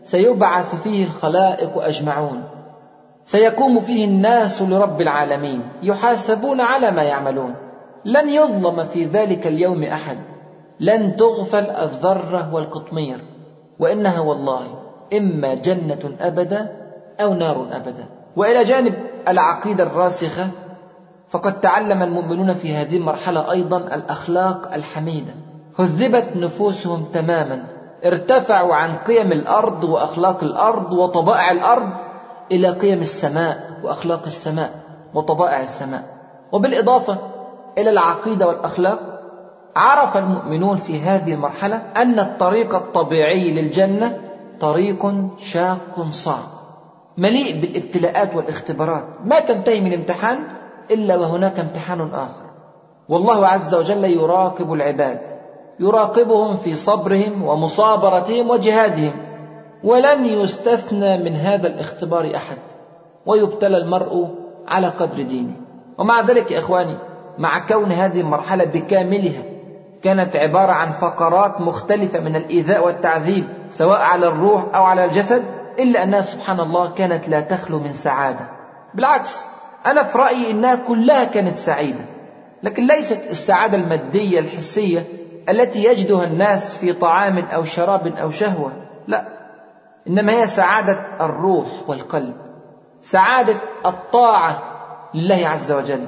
سيبعث فيه الخلائق أجمعون سيقوم فيه الناس لرب العالمين يحاسبون على ما يعملون لن يظلم في ذلك اليوم أحد لن تغفل الذرة والقطمير وإنها والله إما جنة أبدا أو نار أبدا وإلى جانب العقيدة الراسخة فقد تعلم المؤمنون في هذه المرحلة أيضا الأخلاق الحميدة هذبت نفوسهم تماما ارتفعوا عن قيم الأرض وأخلاق الأرض وطبائع الأرض إلى قيم السماء وأخلاق السماء وطبائع السماء وبالإضافة إلى العقيدة والأخلاق عرف المؤمنون في هذه المرحلة أن الطريق الطبيعي للجنة طريق شاق صعب مليء بالابتلاءات والاختبارات ما تنتهي من امتحان إلا وهناك امتحان آخر والله عز وجل يراقب العباد يراقبهم في صبرهم ومصابرتهم وجهادهم ولن يستثنى من هذا الاختبار أحد ويبتلى المرء على قدر دينه ومع ذلك يا إخواني مع كون هذه المرحلة بكاملها كانت عبارة عن فقرات مختلفة من الإيذاء والتعذيب سواء على الروح أو على الجسد إلا أنها سبحان الله كانت لا تخلو من سعادة بالعكس أنا في رأيي إنها كلها كانت سعيدة لكن ليست السعادة المادية الحسية التي يجدها الناس في طعام أو شراب أو شهوة لا إنما هي سعادة الروح والقلب سعادة الطاعة لله عز وجل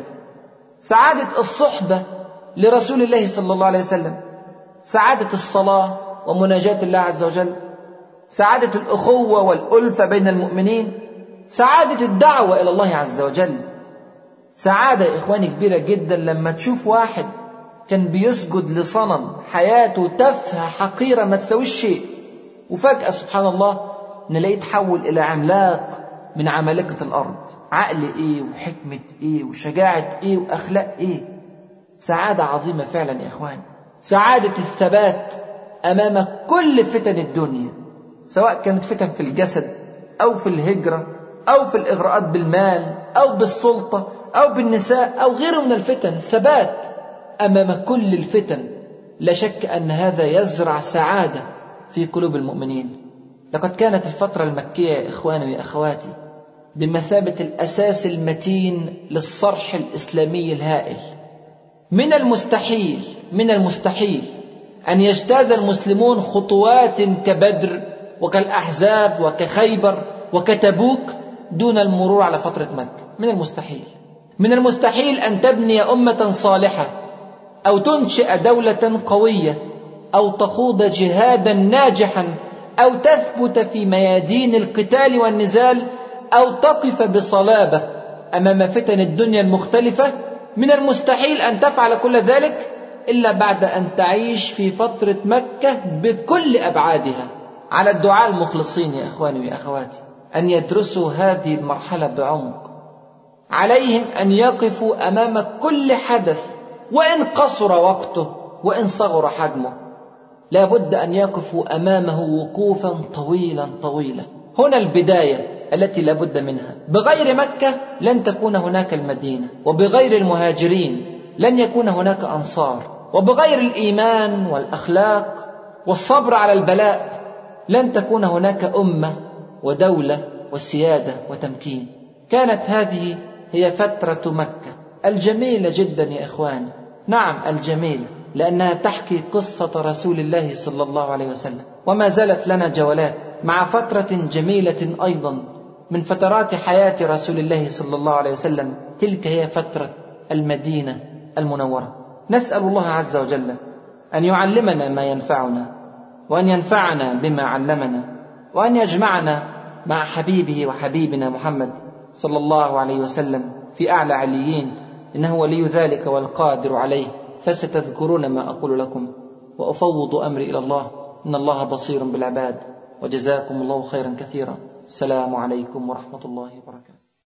سعادة الصحبة لرسول الله صلى الله عليه وسلم سعادة الصلاة ومناجاة الله عز وجل سعادة الأخوة والألفة بين المؤمنين سعادة الدعوة إلى الله عز وجل سعادة يا إخواني كبيرة جدا لما تشوف واحد كان بيسجد لصنم حياته تافهة حقيرة ما تسويش شيء وفجأة سبحان الله نلاقيه تحول إلى عملاق من عمالقة الأرض عقل إيه وحكمة إيه وشجاعة إيه وأخلاق إيه سعادة عظيمة فعلا يا إخواني سعادة الثبات أمام كل فتن الدنيا سواء كانت فتن في الجسد أو في الهجرة أو في الإغراءات بالمال أو بالسلطة أو بالنساء أو غيره من الفتن الثبات أمام كل الفتن لا شك أن هذا يزرع سعادة في قلوب المؤمنين لقد كانت الفترة المكية يا إخواني وأخواتي بمثابة الأساس المتين للصرح الإسلامي الهائل من المستحيل من المستحيل أن يجتاز المسلمون خطوات كبدر وكالأحزاب وكخيبر وكتبوك دون المرور على فترة مكة من المستحيل من المستحيل أن تبني أمة صالحة أو تنشئ دولة قوية أو تخوض جهادا ناجحا أو تثبت في ميادين القتال والنزال أو تقف بصلابة أمام فتن الدنيا المختلفة من المستحيل أن تفعل كل ذلك إلا بعد أن تعيش في فترة مكة بكل أبعادها على الدعاء المخلصين يا إخواني وأخواتي أن يدرسوا هذه المرحلة بعمق عليهم أن يقفوا أمام كل حدث وإن قصر وقته وإن صغر حجمه لا بد أن يقفوا أمامه وقوفا طويلا طويلا هنا البداية التي لا بد منها بغير مكة لن تكون هناك المدينة وبغير المهاجرين لن يكون هناك أنصار وبغير الإيمان والأخلاق والصبر على البلاء لن تكون هناك أمة ودولة وسيادة وتمكين كانت هذه هي فترة مكة الجميلة جدا يا إخواني نعم الجميلة لأنها تحكي قصة رسول الله صلى الله عليه وسلم وما زالت لنا جولات مع فترة جميلة أيضا من فترات حياة رسول الله صلى الله عليه وسلم تلك هي فترة المدينة المنورة نسأل الله عز وجل أن يعلمنا ما ينفعنا وأن ينفعنا بما علمنا وأن يجمعنا مع حبيبه وحبيبنا محمد صلى الله عليه وسلم في أعلى عليين إنه ولي ذلك والقادر عليه فستذكرون ما أقول لكم وأفوض أمري إلى الله إن الله بصير بالعباد وجزاكم الله خيرا كثيرا السلام عليكم ورحمة الله وبركاته